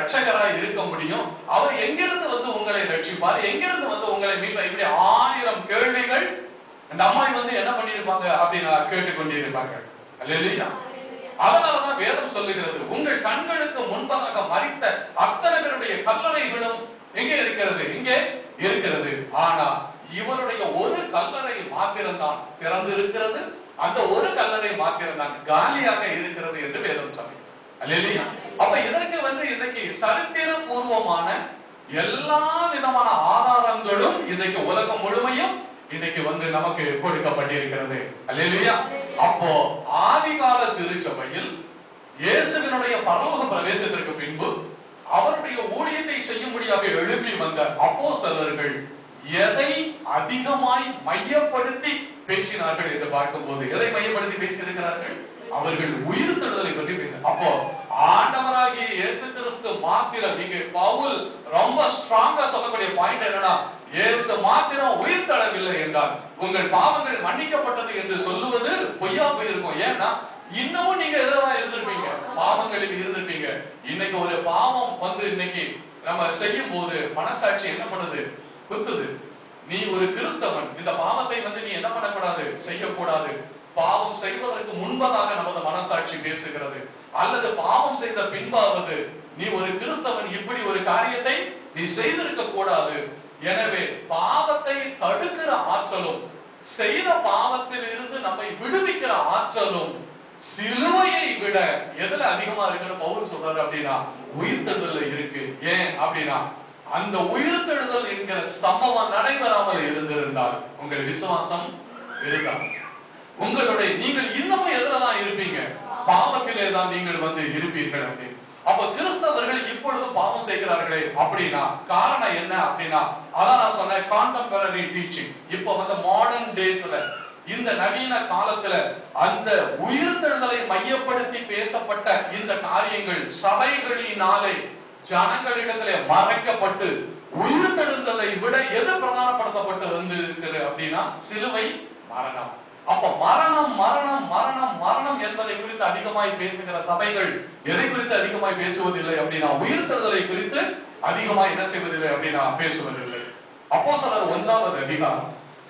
ரட்சகராய் இருக்க முடியும் அவர் எங்கிருந்து வந்து உங்களை ரட்சிப்பார் எங்கிருந்து வந்து உங்களை மீட்பார் இப்படி ஆயிரம் கேள்விகள் அந்த அம்மாய் வந்து என்ன பண்ணியிருப்பாங்க அப்படின்னு கேட்டுக்கொண்டிருப்பாங்க அல்லேலூயா அதனாலதான் வேதம் சொல்லுகிறது உங்கள் கண்களுக்கு முன்பதாக மறித்த அத்தனை பேருடைய கல்லறைகளும் எங்கே இருக்கிறது இங்கே இருக்கிறது ஆனா இவருடைய ஒரு கல்லறை மாத்திரம்தான் திறந்து இருக்கிறது அந்த ஒரு கல்லறை மாத்திரம்தான் காலியாக இருக்கிறது என்று வேதம் சொல்லுகிறது அல்லேலூயா அப்ப இதற்கு வந்து இன்னைக்கு சரித்திர பூர்வமான எல்லா விதமான ஆதாரங்களும் இன்னைக்கு உலகம் முழுமையும் இன்னைக்கு வந்து நமக்கு கொடுக்கப்பட்டிருக்கிறது அல்லேலூயா அப்போ ஆதிகால திருச்சபையில் இயேசுவினுடைய பரலோக பிரவேசத்திற்கு பின்பு அவருடைய ஊழியத்தை செய்யும்படியாக எழுப்பி வந்த அப்போஸ்தலர்கள் எதை அதிகமாய் மையப்படுத்தி பேசினார்கள் என்று பார்க்கும்போது எதை மையப்படுத்தி பேசியிருக்கிறார்கள் அவர்கள் உயிர் தடுதலை பற்றி பேச அப்போ ஆண்டவராகிய இயேசு கிறிஸ்து மாத்திரம் இங்கே பவுல் ரொம்ப ஸ்ட்ராங்கா சொல்லக்கூடிய பாயிண்ட் என்னன்னா இயேசு மாத்திரம் உயிர் தளவில்லை என்றால் உங்கள் பாவங்கள் மன்னிக்கப்பட்டது என்று சொல்லுவது பொய்யா போயிருக்கும் ஏன்னா இன்னமும் நீங்க எதிராக இருந்திருப்பீங்க பாவங்களில் இருந்திருப்பீங்க இன்னைக்கு ஒரு பாவம் வந்து இன்னைக்கு நம்ம செய்யும் போது மனசாட்சி என்ன பண்ணுது குத்துது நீ ஒரு கிறிஸ்தவன் இந்த பாவத்தை வந்து நீ என்ன பண்ணக்கூடாது செய்யக்கூடாது பாவம் செய்வதற்கு முன்பதாக நமது மனசாட்சி பேசுகிறது அல்லது பாவம் செய்த பின்பாவது நீ ஒரு கிறிஸ்தவன் இப்படி ஒரு காரியத்தை நீ செய்திருக்க கூடாது எனவே பாவத்தை தடுக்கிற ஆற்றலும் செய்த பாவத்தில் இருந்து நம்மை விடுவிக்கிற ஆற்றலும் சிலுவையை விட எதுல அதிகமா இருக்குன்னு பவுல் சொல்றாரு அப்படின்னா உயிர்த்தெழுதல்ல இருக்கு ஏன் அப்படின்னா அந்த உயிர்த்தெழுதல் என்கிற சம்பவம் நடைபெறாமல் இருந்திருந்தால் உங்கள் விசுவாசம் இருந்தால் உங்களுடைய நீங்கள் இன்னமும் எதுலதான் இருப்பீங்க பாவத்திலே தான் நீங்கள் வந்து இருப்பீர்கள் அப்படின்னு அப்ப கிறிஸ்தவர்கள் இப்பொழுது பாவம் செய்கிறார்களே அப்படின்னா காரணம் என்ன அப்படின்னா அதான் நான் சொன்னேன் கான்டெம்பரரி டீச்சிங் இப்போ வந்து மாடர்ன் டேஸ்ல இந்த நவீன காலத்துல அந்த உயிர்த்தெழுதலை மையப்படுத்தி பேசப்பட்ட இந்த காரியங்கள் சபைகளினாலே ஜனங்களிடத்திலே மறைக்கப்பட்டு உயிர்த்தெழுந்ததை விட எது பிரதானப்படுத்தப்பட்டு வந்து இருக்கிறது அப்படின்னா சிலுவை மரணம் அப்ப மரணம் மரணம் மரணம் மரணம் என்பதை குறித்து அதிகமாய் பேசுகிற சபைகள் எதை குறித்து அதிகமாய் பேசுவதில்லை அப்படின்னா உயிர்த்தெழுதலை குறித்து அதிகமாய் என்ன செய்வதில்லை அப்படின்னா பேசுவதில்லை அப்போ சிலர் ஒன்றாவது அதிகாரம்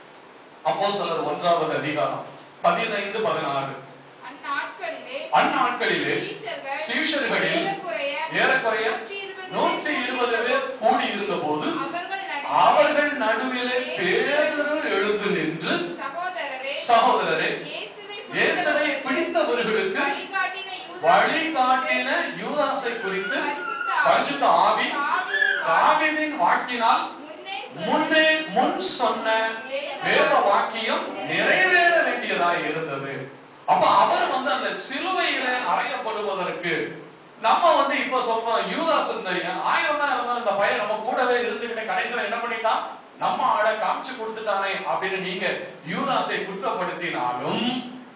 அப்போ சிலர் ஒன்றாவது அதிகாரம் பதினைந்து பதினாறு அந்நாட்களிலே அந்நாட்களிலே சீஷர்கள் சீஷர்களில் ஏறக்குறைய ஏறக்குறைய நூற்றி இருபது நூற்றி இருபது பேர் கூடி இருந்த போது அவர்கள் அவர்கள் நடுவிலே பேதுரு எழுந்து நின்று சகோதரரே சகோதரரே இயேசுவை இயேசுவை பிடித்தவர்களுக்கு பிடித்தவர்களுக்கு வழிகாட்டின யூதாசை வழிகாட்டின யூதாசை குறித்து பரிசுத்த பரிசுத்த ஆவி ஆவியின் தாவீதின் வாக்கினால் முன்னே முன்னே முன் சொன்ன வேத வாக்கியம் நிறைவேற வேண்டியதாய் இருந்தது அப்ப அவர் வந்து அந்த சிலுவையில அறையப்படுவதற்கு நம்ம வந்து இப்ப சொல்றோம் யூதாஸ் இந்த ஆயிரம் தான் இருந்தாலும் இந்த பையன் நம்ம கூடவே இருந்துகிட்டு கடைசியில என்ன பண்ணிட்டான் நம்ம ஆளை காமிச்சு கொடுத்துட்டானே அப்படின்னு நீங்க யூதாஸை குற்றப்படுத்தினாலும்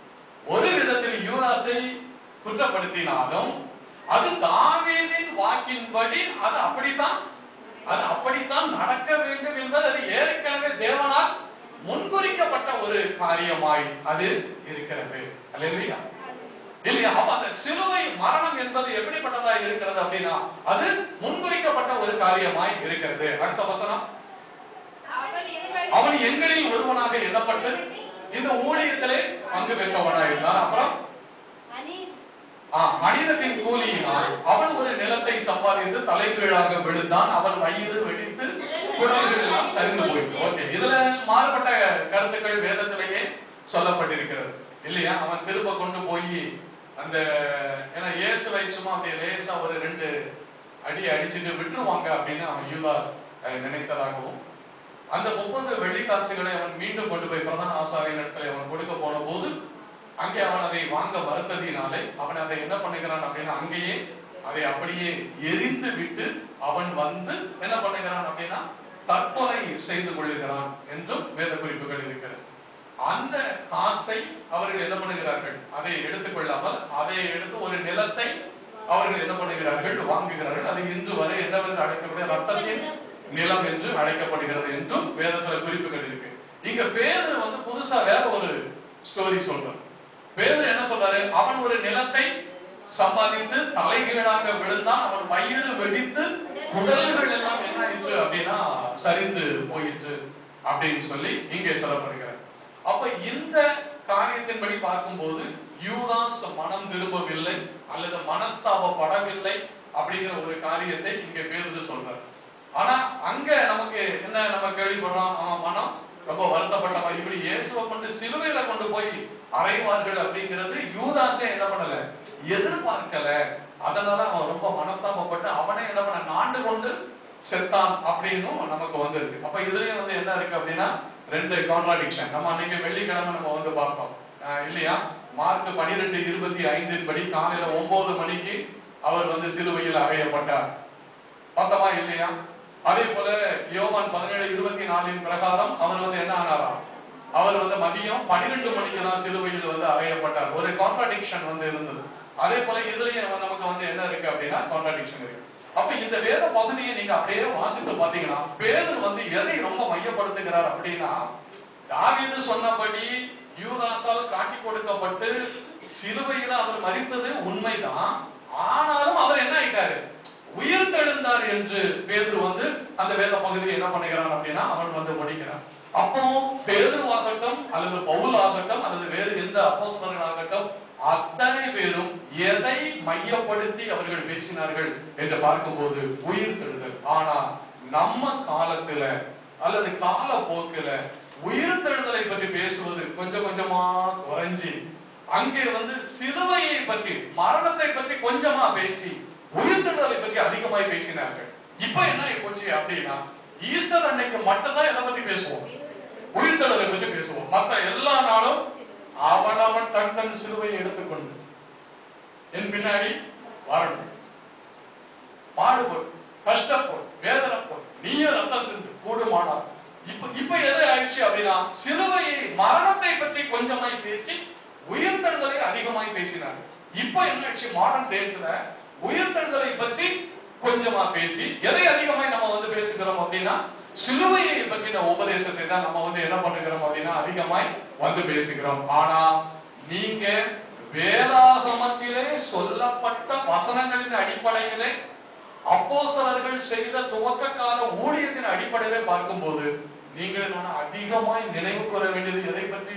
ஒரு விதத்தில் யூதாஸை குற்றப்படுத்தினாலும் அது தாவீதின் வாக்கின்படி அது அப்படித்தான் அது அப்படித்தான் நடக்க வேண்டும் என்பது அது ஏற்கனவே தேவனால் முன்குறிக்கப்பட்ட ஒரு காரியமாய் அது இருக்கிறது அல்லையா இல்லையா அப்ப அந்த சிலுவை மரணம் என்பது எப்படிப்பட்டதா இருக்கிறது அப்படின்னா அது முன்குறிக்கப்பட்ட ஒரு காரியமாய் இருக்கிறது அடுத்த வசனம் அவர் எங்கள் அவன் எங்களில் ஒருவனாக எண்ணப்பட்டு இந்த ஊழியத்திலே பங்கு பெற்றவனாய் இருந்தான் அப்புறம் அனி ஆ, மனிதத்தின் கூலியினால் அவன் ஒரு நிலத்தை சம்பாதித்து தலைகீழாக விழுந்தான் அவன் வயிறு வெடித்து குடல்கள் எல்லாம் சரிந்து போயிட்டு ஓகே இதுல மாறுபட்ட கருத்துக்கள் வேதத்திலேயே சொல்லப்பட்டிருக்கிறது இல்லையா அவன் திரும்ப கொண்டு போய் அந்த ஏன்னா இயேசுவை சும்மா அப்படியே லேசா ஒரு ரெண்டு அடி அடிச்சுட்டு விட்டுருவாங்க அப்படின்னு அவன் யூதாஸ் அஹ், நினைத்ததாகவும் அந்த முப்பது வெள்ளிக்காசுகளை அவன் மீண்டும் கொண்டு போய் பிரதான ஆசாரியர் இடத்துல அவன் கொடுக்க போன போது அங்கே அவன் அதை வாங்க மறுத்ததினாலே அவன் அதை என்ன பண்ணுகிறான் அப்படின்னா அங்கேயே அதை அப்படியே எரிந்து விட்டு அவன் வந்து என்ன பண்ணுகிறான் அப்படின்னா தற்கொலை செய்து கொள்ளுகிறான் என்றும் வேத குறிப்புகள் இருக்கிறது அந்த காசை அவர்கள் என்ன பண்ணுகிறார்கள் அதை எடுத்துக்கொள்ளாமல் அதை எடுத்து ஒரு நிலத்தை அவர்கள் என்ன பண்ணுகிறார்கள் வாங்குகிறார்கள் அது இன்று வரை என்னவென்று அழைக்கக்கூடிய ரத்தத்தின் நிலம் என்று அழைக்கப்படுகிறது என்றும் வேதத்துல குறிப்புகள் இருக்கு இங்க பேரு வந்து புதுசா வேற ஒரு ஸ்டோரி சொல்றார் பேரு என்ன சொல்றாரு அவன் ஒரு நிலத்தை சம்பாதித்து தலைகீழாக விழுந்தான் அவன் வயிறு வெடித்து குடல்கள் எல்லாம் என்ன ஆயிற்று அப்படின்னா சரிந்து போயிற்று அப்படின்னு சொல்லி இங்கே சொல்லப்படுகிறது அப்ப இந்த காரியத்தின்படி பார்க்கும்போது யூதாஸ் மனம் திரும்பவில்லை அல்லது மனஸ்தாபப்படவில்லை அப்படிங்கிற ஒரு காரியத்தை இங்க பேருந்து சொல்றார் ஆனா அங்க நமக்கு என்ன நம்ம கேள்விப்படுறோம் அவன் மனம் ரொம்ப வருத்தப்பட்டவன் இப்படி இயேசுவை கொண்டு சிலுவையில கொண்டு போய் அறைவார்கள் அப்படிங்கிறது யூதாசே என்ன பண்ணல எதிர்பார்க்கல அதனால அவன் ரொம்ப மனஸ்தாபப்பட்டு அவனே என்ன பண்ண நாண்டு கொண்டு செத்தான் அப்படின்னும் நமக்கு வந்திருக்கு அப்ப இதுலயும் வந்து என்ன இருக்கு அப்படின்னா ரெண்டு கான்ட்ராடிக்ஷன் நம்ம அன்னைக்கு வெள்ளிக்கிழமை நம்ம வந்து பார்த்தோம் ஆஹ் இல்லையா மார்க் பனிரெண்டு இருபத்தி ஐந்தின் படி காலையில ஒன்பது மணிக்கு அவர் வந்து சிலுவையில் அறையப்பட்டார் பார்த்தோமா இல்லையா அதே போல யோவான் பதினேழு இருபத்தி நாலின் பிரகாரம் அவர் வந்து என்ன ஆனாராம் அவர் வந்து மதியம் பன்னிரெண்டு மணிக்கு தான் சிலுவையில் வந்து அறையப்பட்டார் ஒரு கான்ட்ராடிக்ஷன் வந்து இருந்தது அதே போல இதுலயும் நமக்கு வந்து என்ன இருக்கு அப்படின்னா கான்ட்ராடிக்ஷன் இருக்கு அப்ப இந்த வேத பகுதியை நீங்க அப்படியே வாசித்து பாத்தீங்கன்னா பேதர் வந்து எதை ரொம்ப மையப்படுத்துகிறார் அப்படின்னா தாவீது சொன்னபடி யூதாசால் காட்டி கொடுக்கப்பட்டு சிலுவையில அவர் மறித்தது உண்மைதான் ஆனாலும் அவர் என்ன ஆயிட்டாரு உயிர் தெழுந்தார் என்று பேதுரு வந்து அந்த வேத பகுதியை என்ன பண்ணுகிறான் அப்படின்னா அவன் வந்து முடிக்கிறான் அப்போ பேதுருவாகட்டும் அல்லது பவுல் ஆகட்டும் அல்லது வேறு எந்த அப்போஸ்தலர்கள் ஆகட்டும் அத்தனை பேரும் எதை மையப்படுத்தி அவர்கள் பேசினார்கள் என்று பார்க்கும்போது உயிர் தெழுதல் ஆனா நம்ம காலத்துல அல்லது கால போக்குல உயிர் தெழுதலை பற்றி பேசுவது கொஞ்சம் கொஞ்சமா குறைஞ்சி அங்கே வந்து சிலுவையை பற்றி மரணத்தை பற்றி கொஞ்சமா பேசி உயிர்த்தெழுதலை பற்றி அதிகமாய் பேசினார்கள் இப்ப என்ன ஆகி போச்சு அப்படின்னா ஈஸ்டர் அன்னைக்கு மட்டும்தான் எதை பத்தி பேசுவோம் உயிர்த்தெழுதலை பற்றி பேசுவோம் மத்த எல்லா நாளும் அவனவன் தன் தன் சிலுவையை எடுத்துக்கொண்டு என் பின்னாடி வரணும் பாடுபடு கஷ்டப்படு வேதனைப்படு நீயே ரத்தம் சிந்து கூடுமானா இப்ப இப்ப எது ஆயிடுச்சு அப்படின்னா சிலுவையை மரணத்தை பற்றி கொஞ்சமாய் பேசி உயிர்த்தெழுதலை அதிகமாய் பேசினாங்க இப்ப என்ன ஆயிடுச்சு மாடர்ன் டேஸ்ல உயிர்த்தெழுதலை பற்றி கொஞ்சமா பேசி எதை அதிகமாய் நம்ம வந்து பேசுகிறோம் அப்படின்னா சிலுவையை பற்றின உபதேசத்தை தான் நம்ம வந்து என்ன பண்ணுகிறோம் அப்படின்னா அதிகமாய் வந்து பேசுகிறோம் ஆனா நீங்க வேதாகமத்திலே சொல்லப்பட்ட வசனங்களின் அடிப்படையிலே அப்போஸ்தலர்கள் செய்த துவக்க கால ஊழியத்தின் அடிப்படையிலே பார்க்கும்போது நீங்கள் நான் அதிகமாய் நினைவு கூற வேண்டியது எதை பற்றி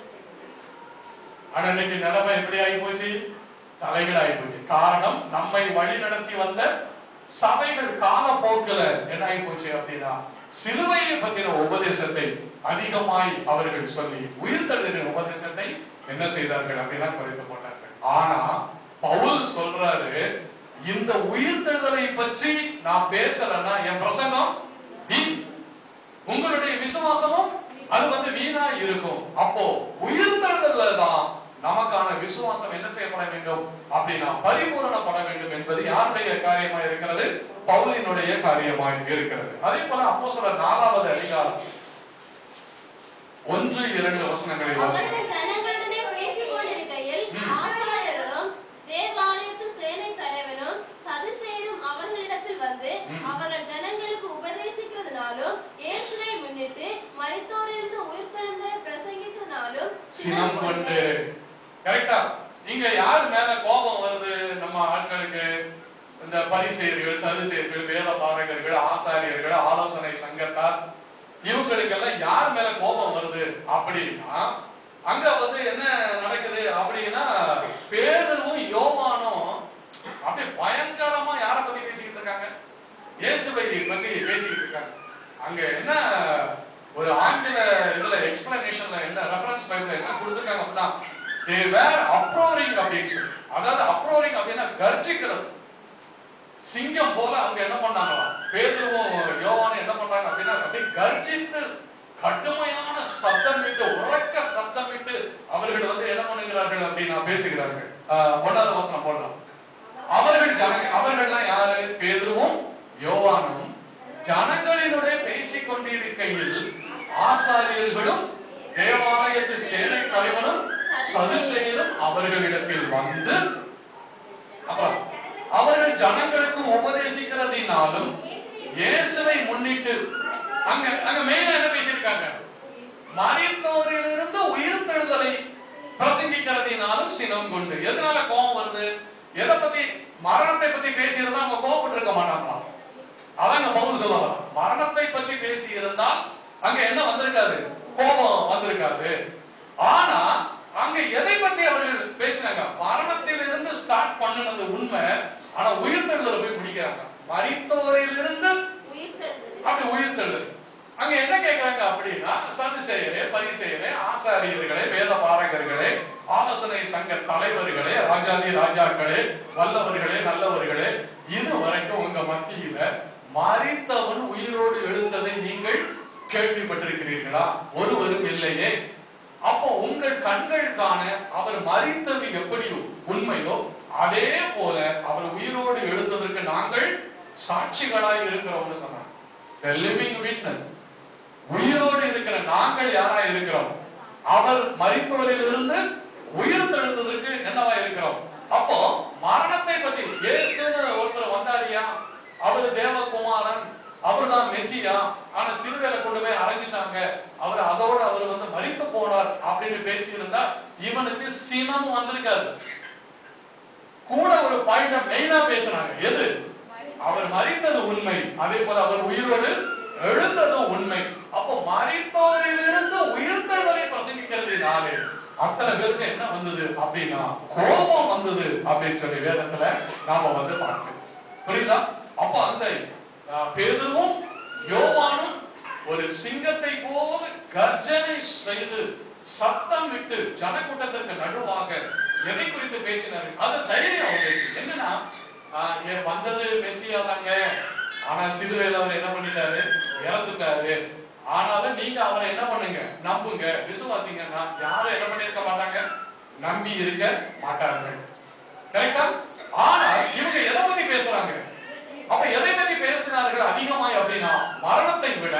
ஆனா இன்னைக்கு நிலைமை எப்படி ஆகி போச்சு தலைகள் ஆகி போச்சு காரணம் நம்மை வழி நடத்தி வந்த சபைகள் காலப்போக்கில என்ன ஆகி போச்சு அப்படின்னா சிலுவையை பற்றின உபதேசத்தை அதிகமாய் அவர்கள் சொல்லி உயிர்த்தெழுதின உபதேசத்தை என்ன செய்தார்கள் அப்படின்னா குறைத்து போட்டார்கள் ஆனா பவுல் சொல்றாரு இந்த உயிர்த்தெழுதலை பற்றி நான் பேசலன்னா என் பிரசங்கம் வீண். உங்களுடைய விசுவாசமும் அது வந்து வீணா இருக்கும் அப்போ உயிர்த்தெழுதல்ல தான் நமக்கான விசுவாசம் என்ன செய்யப்பட வேண்டும் அப்படின்னா பரிபூரணப்பட வேண்டும் என்பது யாருடைய காரியமா இருக்கிறது பவுலினுடைய காரியமாய் இருக்கிறது அதே போல அப்போ சொல்ற நாலாவது அதிகாரம் ஒன்று இரண்டு வசனங்களை வாசிக்கிறோம் அவர்கள் ஜனங்களுடனே பேசிக் கொண்டிருக்கையில் ம். ஆசாரியர்களும் தேவாலயத்து சேனை தலைவனும் சதுசேயரும் அவர்களிடத்தில் வந்து ம். அவர்கள் ஜனங்களுக்கு உபதேசிக்கிறதுனாலும் இயேசுவை முன்னிட்டு மரித்தோரிலிருந்து உயிர்த்தெழுந்த பிரசங்கிக்கிறதுனாலும் சினம் கொண்டு கரெக்டா இங்க யார் மேல கோபம் வருது நம்ம ஆட்களுக்கு இந்த பரிசெயர்கள் சதுசெயர்கள் வேத பாரகர்கள் ஆசாரியர்கள் ஆலோசனை சங்கத்தார் இவங்களுக்கெல்லாம் யார் மேல கோபம் வருது அப்படின்னா அங்க வந்து என்ன நடக்குது அப்படின்னா பேதரும் யோவானும் அப்படியே பயங்கரமா யார பத்தி பேசிக்கிட்டு இருக்காங்க இயேசுவை பத்தி பேசிக்கிட்டு இருக்காங்க அங்க என்ன ஒரு ஆங்கில இதுல எக்ஸ்பிளனேஷன்ல என்ன ரெஃபரன்ஸ் பைபிள்ல என்ன கொடுத்திருக்காங்க அப்படின்னா they were uproaring அப்படின்னு சொல்லி அதாவது uproaring அப்படின்னா கர்ஜிக்கிறது சிங்கம் போல அவங்க என்ன பண்ணாங்களாம் பேதுருவும் யோவானும் என்ன பண்றாங்க அப்படின்னா அப்படியே கர்ஜித்து கடுமையான சத்தமிட்டு உறக்க சத்தமிட்டு அவர்கள் வந்து என்ன பண்ணுகிறார்கள் அப்படின்னா பேசுகிறார்கள் ஆஹ் ஒன்னாவது வசனம் போடலாம் அவர்கள் ஜன அவர்கள்லாம் யாரு பேதுருவும் யோவானும் ஜனங்களினுடைய பேசிக் கொண்டிருக்கையில் ஆசாரியர்களும் தேவாலயத்து சேனை தலைவனும் சதுசேயரும் அவர்களிடத்தில் வந்து அப்புறம் அவர்கள் ஜனங்களுக்கு உபதேசிக்கிறதினாலும் இயேசுவை முன்னிட்டு அங்க அங்க மெயினா என்ன பேசியிருக்காங்க மரித்தோரிலிருந்து உயிர்த்தெழுதலை பிரசங்கிக்கிறதினாலும் சினம் கொண்டு எதனால கோபம் வருது எதை பத்தி மரணத்தை பத்தி பேசியிருந்தா அவங்க கோபப்பட்டு இருக்க மாட்டாங்களா அதான் இங்க பவுல் சொல்ல வரான். மரணத்தை பற்றி பேசி இருந்தால் அங்க என்ன வந்திருக்காது கோபம் வந்திருக்காது ஆனா அங்க எதை பற்றி அவர்கள் பேசினாங்க மரணத்திலிருந்து ஸ்டார்ட் பண்ணுனது உண்மை ஆனா உயிர்த்தெழுதல போய் முடிக்கிறாங்க மரித்தோரிலிருந்து உயிர்த்தெழுந்தது அப்படி உயிர்த்தெழுதல் அங்க என்ன கேக்குறாங்க அப்படின்னா சதுசேயரே பரிசெயரே ஆசாரியர்களே வேத பாரகர்களே ஆலோசனை சங்க தலைவர்களே ராஜாதி ராஜாக்களே வல்லவர்களே நல்லவர்களே இது வரைக்கும் உங்க மத்தியில மரித்தவன் உயிரோடு எழுந்ததை நீங்கள் கேள்விப்பட்டிருக்கிறீர்களா ஒருவரும் இல்லையே அப்போ உங்கள் கண்கள் காண அவர் மரித்தது எப்படி உண்மையோ அதே போல அவர் உயிரோடு எழுந்ததற்கு நாங்கள் சாட்சிகளாய் இருக்கிறோம்னு சொன்னாங்க the living witness உயிரோடு இருக்கிற நாங்கள் யாரா இருக்கிறோம் அவர் மரித்தவரிலிருந்து உயிர் தெழுந்ததற்கு என்னவா இருக்கிறோம் அப்போ மரணத்தை பற்றி இயேசுன்னு ஒருத்தர் வந்தாரியா அவர் தேவகுமாரன் அவர்தான் மெசியா ஆனா சிலுவையில கொண்டு போய் அரைஞ்சிட்டாங்க அவர் அதோட அவர் வந்து மரித்து போனார் அப்படின்னு பேசியிருந்தா இவனுக்கு சினம் வந்திருக்காது கூட ஒரு பாயிண்ட மெயினா பேசுறாங்க எது அவர் மரித்தது உண்மை அதே போல அவர் உயிரோடு எழுந்தது உண்மை அப்போ மரித்தோரிலிருந்து உயிர்த்தவரை பிரசங்கிக்கிறதுனாலே அத்தனை பேருக்கு என்ன வந்தது அப்படின்னா கோபம் வந்தது அப்படின்னு சொல்லி வேதத்துல நாம வந்து பார்க்கிறோம் புரியுதா அப்ப அந்த அஹ், பேதுருவும் யோவானும் ஒரு சிங்கத்தை போல கர்ஜனை செய்து சத்தம் விட்டு ஜனக்கூட்டத்திற்கு நடுவாக எதை குறித்து பேசினார்கள் அது தைரியம் வந்துச்சு என்னன்னா ஆஹ், ஏன் வந்தது மெஸ்ஸியா தாங்க ஆனா சிலுவையில அவர் என்ன பண்ணிட்டாரு இறந்துட்டாரு ஆனாலும் நீங்க அவரை என்ன பண்ணுங்க நம்புங்க விசுவாசிங்கன்னா யாரும் என்ன பண்ணிருக்க மாட்டாங்க நம்பி இருக்க மாட்டார்கள் கரெக்டா ஆனா இவங்க எதை பத்தி பேசுறாங்க அப்ப எதை பத்தி பேசினார்கள் அதிகமாய் அப்படின்னா மரணத்தை விட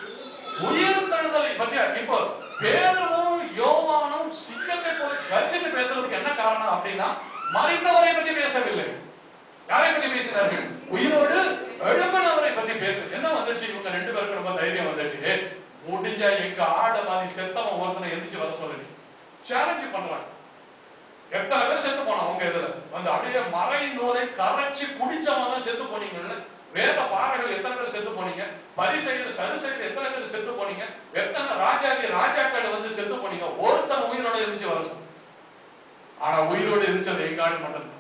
உயிர் தழுதலை பற்றி இப்போ பேதரும் யோவானும் சிங்கத்தை போல கர்ஜித்து பேசுறதுக்கு என்ன காரணம் அப்படின்னா மறித்தவரை பற்றி பேசவில்லை யாரை பற்றி பேசினார்கள் உயிரோடு எழுப்பினவரை பற்றி பேச என்ன வந்துச்சு இவங்க ரெண்டு பேருக்கு ரொம்ப தைரியம் வந்துச்சு ஏய், முடிஞ்சா எங்க ஆட மாதிரி செத்தவன் ஒருத்தனை எந்திரிச்சு வர சொல்லுங்க சேலஞ்சு பண்றாங்க எத்தனை பேர் செத்து போனோம் உங்க இதுல வந்து அப்படியே மறை நூலை கரைச்சு குடிச்சவங்க செத்து போனீங்கன்னு வேத பாறைகள் எத்தனை பேர் செத்து போனீங்க பரிசெய்து சரிசெய்து எத்தனை பேர் செத்து போனீங்க எத்தனை ராஜாதி ராஜாக்கள் வந்து செத்து போனீங்க ஒருத்தன் உயிரோட இருந்துச்சு வர சொல்லு. ஆனா உயிரோடு இருந்தது எங்க ஆள் மட்டும்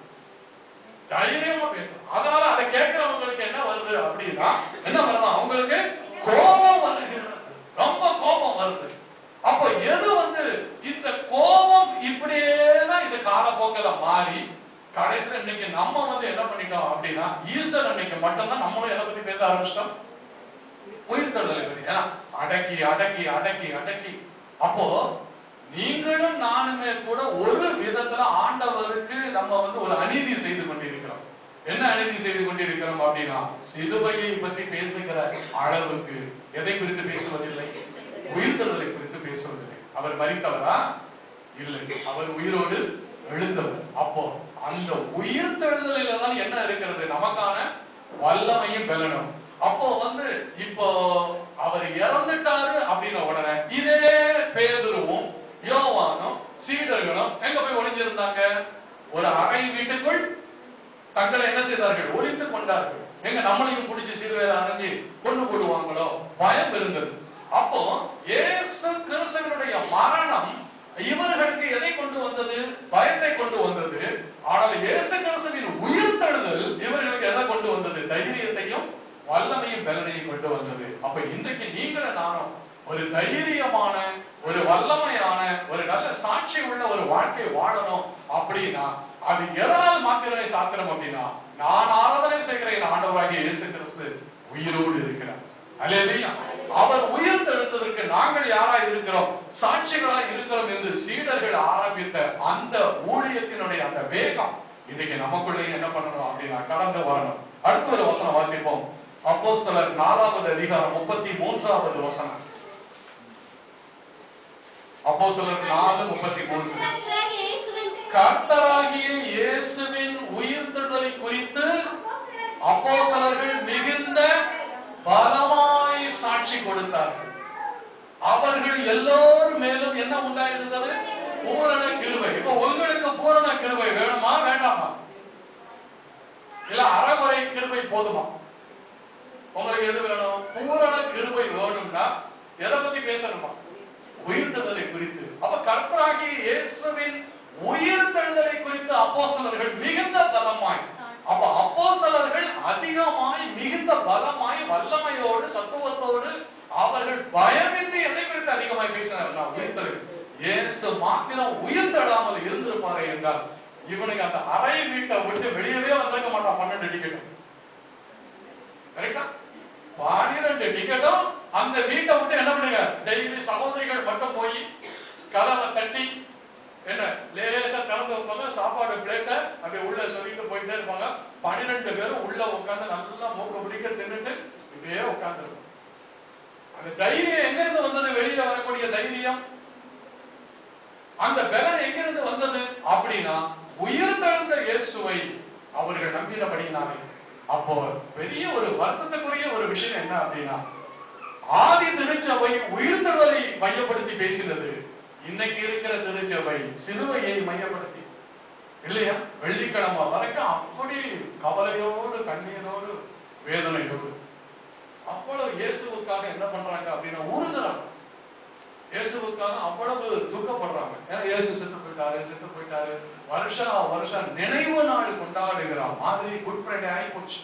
தைரியமா பேசணும் அதனால அதை கேட்கிறவங்களுக்கு என்ன வருது அப்படின்னா என்ன வருது அவங்களுக்கு கோபம் வருகிறது ரொம்ப கோபம் வருது அப்ப எது வந்து இந்த கோபம் இப்படியே தான் இந்த காலப்போக்கில மாறி கடைசியில இன்னைக்கு நம்ம வந்து என்ன பண்ணிட்டோம் அப்படின்னா ஈஸ்டர் அன்னைக்கு மட்டும்தான் நம்மளும் எதை பத்தி பேச ஆரம்பிச்சிட்டோம் உயிர்த்தெழுதலை பத்தி ஏன்னா அடக்கி அடக்கி அடக்கி அடக்கி அப்போ நீங்களும் நானுமே கூட ஒரு விதத்துல ஆண்டவருக்கு நம்ம வந்து ஒரு அநீதி செய்து கொண்டிருக்கிறோம் என்ன அநீதி செய்து கொண்டிருக்கிறோம் அப்படின்னா சிலுவையை பற்றி பேசுகிற அளவுக்கு எதை குறித்து பேசுவதில்லை உயிர்த்தெழுதலை குறித்து பேசுவதில்லை அவர் மறித்தவரா இல்லை அவர் உயிரோடு எழுந்தவர் அப்போ அந்த உயிர்த்தெழுதலில தான் என்ன இருக்கிறது நமக்கான வல்லமையும் பலனும் அப்போ வந்து இப்போ அவர் இறந்துட்டாரு அப்படின்ன உடனே இதே பேதுருவும் யோவானும் சீடர்களும் எங்க போய் ஒளிஞ்சிருந்தாங்க ஒரு அறை வீட்டுக்குள் தங்களை என்ன செய்தார்கள் ஒழித்துக் கொண்டார்கள் எங்க நம்மளையும் பிடிச்சி சிறுவேல அரைஞ்சி கொண்டு போடுவாங்களோ பயம் இருந்தது அப்போ இயேசு கிறிஸ்தவனுடைய மரணம் இவர்களுக்கு எதை கொண்டு வந்தது பயத்தை கொண்டு வந்தது ஆனால் இயேசு கிறிஸ்துவின் உயிர் தழுதல் இவர்களுக்கு எதை கொண்டு வந்தது தைரியத்தையும் வல்லமையும் பலனையும் கொண்டு வந்தது அப்ப இன்றைக்கு நீங்களும் நானும் ஒரு தைரியமான ஒரு வல்லமையான ஒரு நல்ல சாட்சி உள்ள ஒரு வாழ்க்கை வாழணும் அப்படின்னா அது எதனால் மாத்திரமே சாத்திரம் அப்படின்னா நான் ஆராதனை செய்கிற என் ஆண்டவராகிய இயேசு கிறிஸ்து உயிரோடு இருக்கிறார் அல்லேலூயா அவர் உயிர் தெழுந்ததற்கு நாங்கள் யாராய் இருக்கிறோம் சாட்சிகளாய் இருக்கிறோம் என்று சீடர்கள் ஆரம்பித்த அந்த ஊழியத்தினுடைய அந்த வேகம் இன்னைக்கு நமக்குள்ளேயும் என்ன பண்ணணும் அப்படின்னா கடந்து வரணும் அடுத்த ஒரு வசனம் வாசிப்போம் அப்போஸ்தலர் நாலாவது அதிகாரம் முப்பத்தி மூன்றாவது வசனம் அப்போஸ்தலர் நாலு முப்பத்தி மூன்று கர்த்தராகிய இயேசுவின் கர்த்தராகிய இயேசுவின் உயிர்த்தெழுதலை குறித்து அப்போஸ்தலர்கள் மிகுந்த பலமாய் சாட்சி கொடுத்தார்கள் அவர்கள் எல்லோர் மேலும் என்ன உண்டாயிருந்தது பூரண கிருபை இப்ப உங்களுக்கு பூரண கிருபை வேணுமா வேண்டாமா இல்ல அறகுறை கிருபை போதுமா உங்களுக்கு எது வேணும் பூரண கிருபை வேணும்னா எதை பத்தி பேசணுமா உயிர்த்தெழுதலை குறித்து அப்ப கர்த்தராகிய இயேசுவின் உயிர்த்தெழுதலை குறித்து அப்போஸ்தலர்கள் மிகுந்த பலமாய் அப்ப அப்போஸ்தலர்கள் அதிகமாய் மிகுந்த பலமாய் வல்லமையோடு சத்துவத்தோடு அவர்கள் பயமின்றி எதை குறித்து அதிகமாய் பேசினார்களா உயிர்த்தெழுதல் இயேசு மாத்திரம் உயிர்த்தெழாமல் இருந்திருப்பாரே என்றால் இவனுக்கு அந்த அறை வீட்டை விட்டு வெளியவே வந்திருக்க மாட்டான் பன்னெண்டு டிக்கெட்டும் கரெக்டா பனிரெண்டு டிக்கெட்டும் அந்த வீட்டை விட்டு என்ன பண்ணுங்க டெய்லி சகோதரிகள் மட்டும் போய் கதவை தட்டி என்ன லேசா திறந்து வைப்பாங்க சாப்பாடு பிளேட்டை அப்படியே உள்ள சொல்லிட்டு போயிட்டே இருப்பாங்க பனிரெண்டு பேரும் உள்ள உட்கார்ந்து நல்லா மூக்க பிடிக்க தின்னுட்டு இப்படியே உட்கார்ந்து அந்த தைரியம் எங்க இருந்து வந்தது வெளியில வரக்கூடிய தைரியம் அந்த பலன் எங்கிருந்து வந்தது அப்படின்னா உயிர்த்தெழுந்த இயேசுவை அவர்கள் நம்பினபடினாலே அப்போ பெரிய ஒரு வருத்தத்துக்குரிய ஒரு விஷயம் என்ன அப்படின்னா ஆதி திருச்சபை உயிர்த்தெழுதலை மையப்படுத்தி பேசினது இன்னைக்கு இருக்கிற திருச்சபை சிலுவையை மையப்படுத்தி இல்லையா வெள்ளிக்கிழமை வரைக்கும் அப்படி கவலையோடு கண்ணீரோடு வேதனையோடு அவ்வளவு இயேசுவுக்காக என்ன பண்றாங்க அப்படின்னா உருகுறாங்க இயேசுவுக்காக அவ்வளவு துக்கப்படுறாங்க ஏன்னா இயேசு செத்து போயிட்டாரு செத்து போயிட்டாரு வருஷா வருஷம் நினைவு நாள் கொண்டாடுகிற மாதிரி குட் ஃப்ரைடே ஆகி போச்சு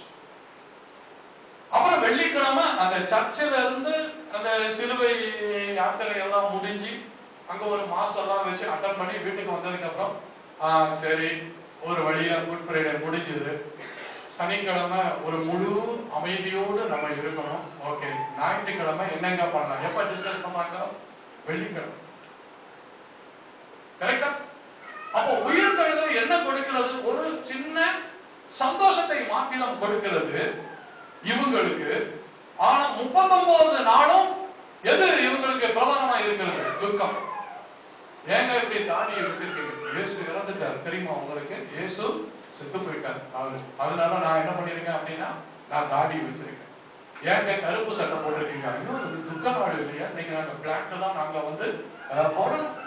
அப்புறம் வெள்ளிக்கிழமை அந்த சர்ச்சில் இருந்து அந்த சிலுவை யாத்திரை எல்லாம் முடிஞ்சு அங்க ஒரு மாசம் எல்லாம் வச்சு அட்டன் பண்ணி வீட்டுக்கு வந்ததுக்கு அப்புறம் ஆஹ் சரி ஒரு வழியா குட் ஃப்ரைடே முடிஞ்சது சனிக்கிழமை ஒரு முழு அமைதியோடு நம்ம இருக்கணும் ஓகே ஞாயிற்றுக்கிழமை என்னங்க பண்ணலாம் எப்ப டிஸ்கஸ் பண்ணாங்க வெள்ளிக்கிழமை கரெக்டா அப்போ உயிர் தழுதல் என்ன கொடுக்கிறது ஒரு சின்ன சந்தோஷத்தை மாத்திரம் கொடுக்கிறது இவங்களுக்கு ஆனா முப்பத்தொன்பது நாளும் எது இவங்களுக்கு பிரதானமா இருக்கிறது துக்கம் ஏங்க இப்படி தானியை வச்சிருக்கீங்க இயேசு இறந்துட்டார் தெரியுமா உங்களுக்கு இயேசு செத்து போயிட்டார் அவரு அதனால நான் என்ன பண்ணிருக்கேன் அப்படின்னா நான் தாடி வச்சிருக்கேன் ஏங்க கருப்பு சட்டை போட்டிருக்கீங்க ஐயோ இது துக்க நாடு இல்லையா இன்னைக்கு நாங்க பிளாக் தான் நாங்க வந்து அஹ், போடணும்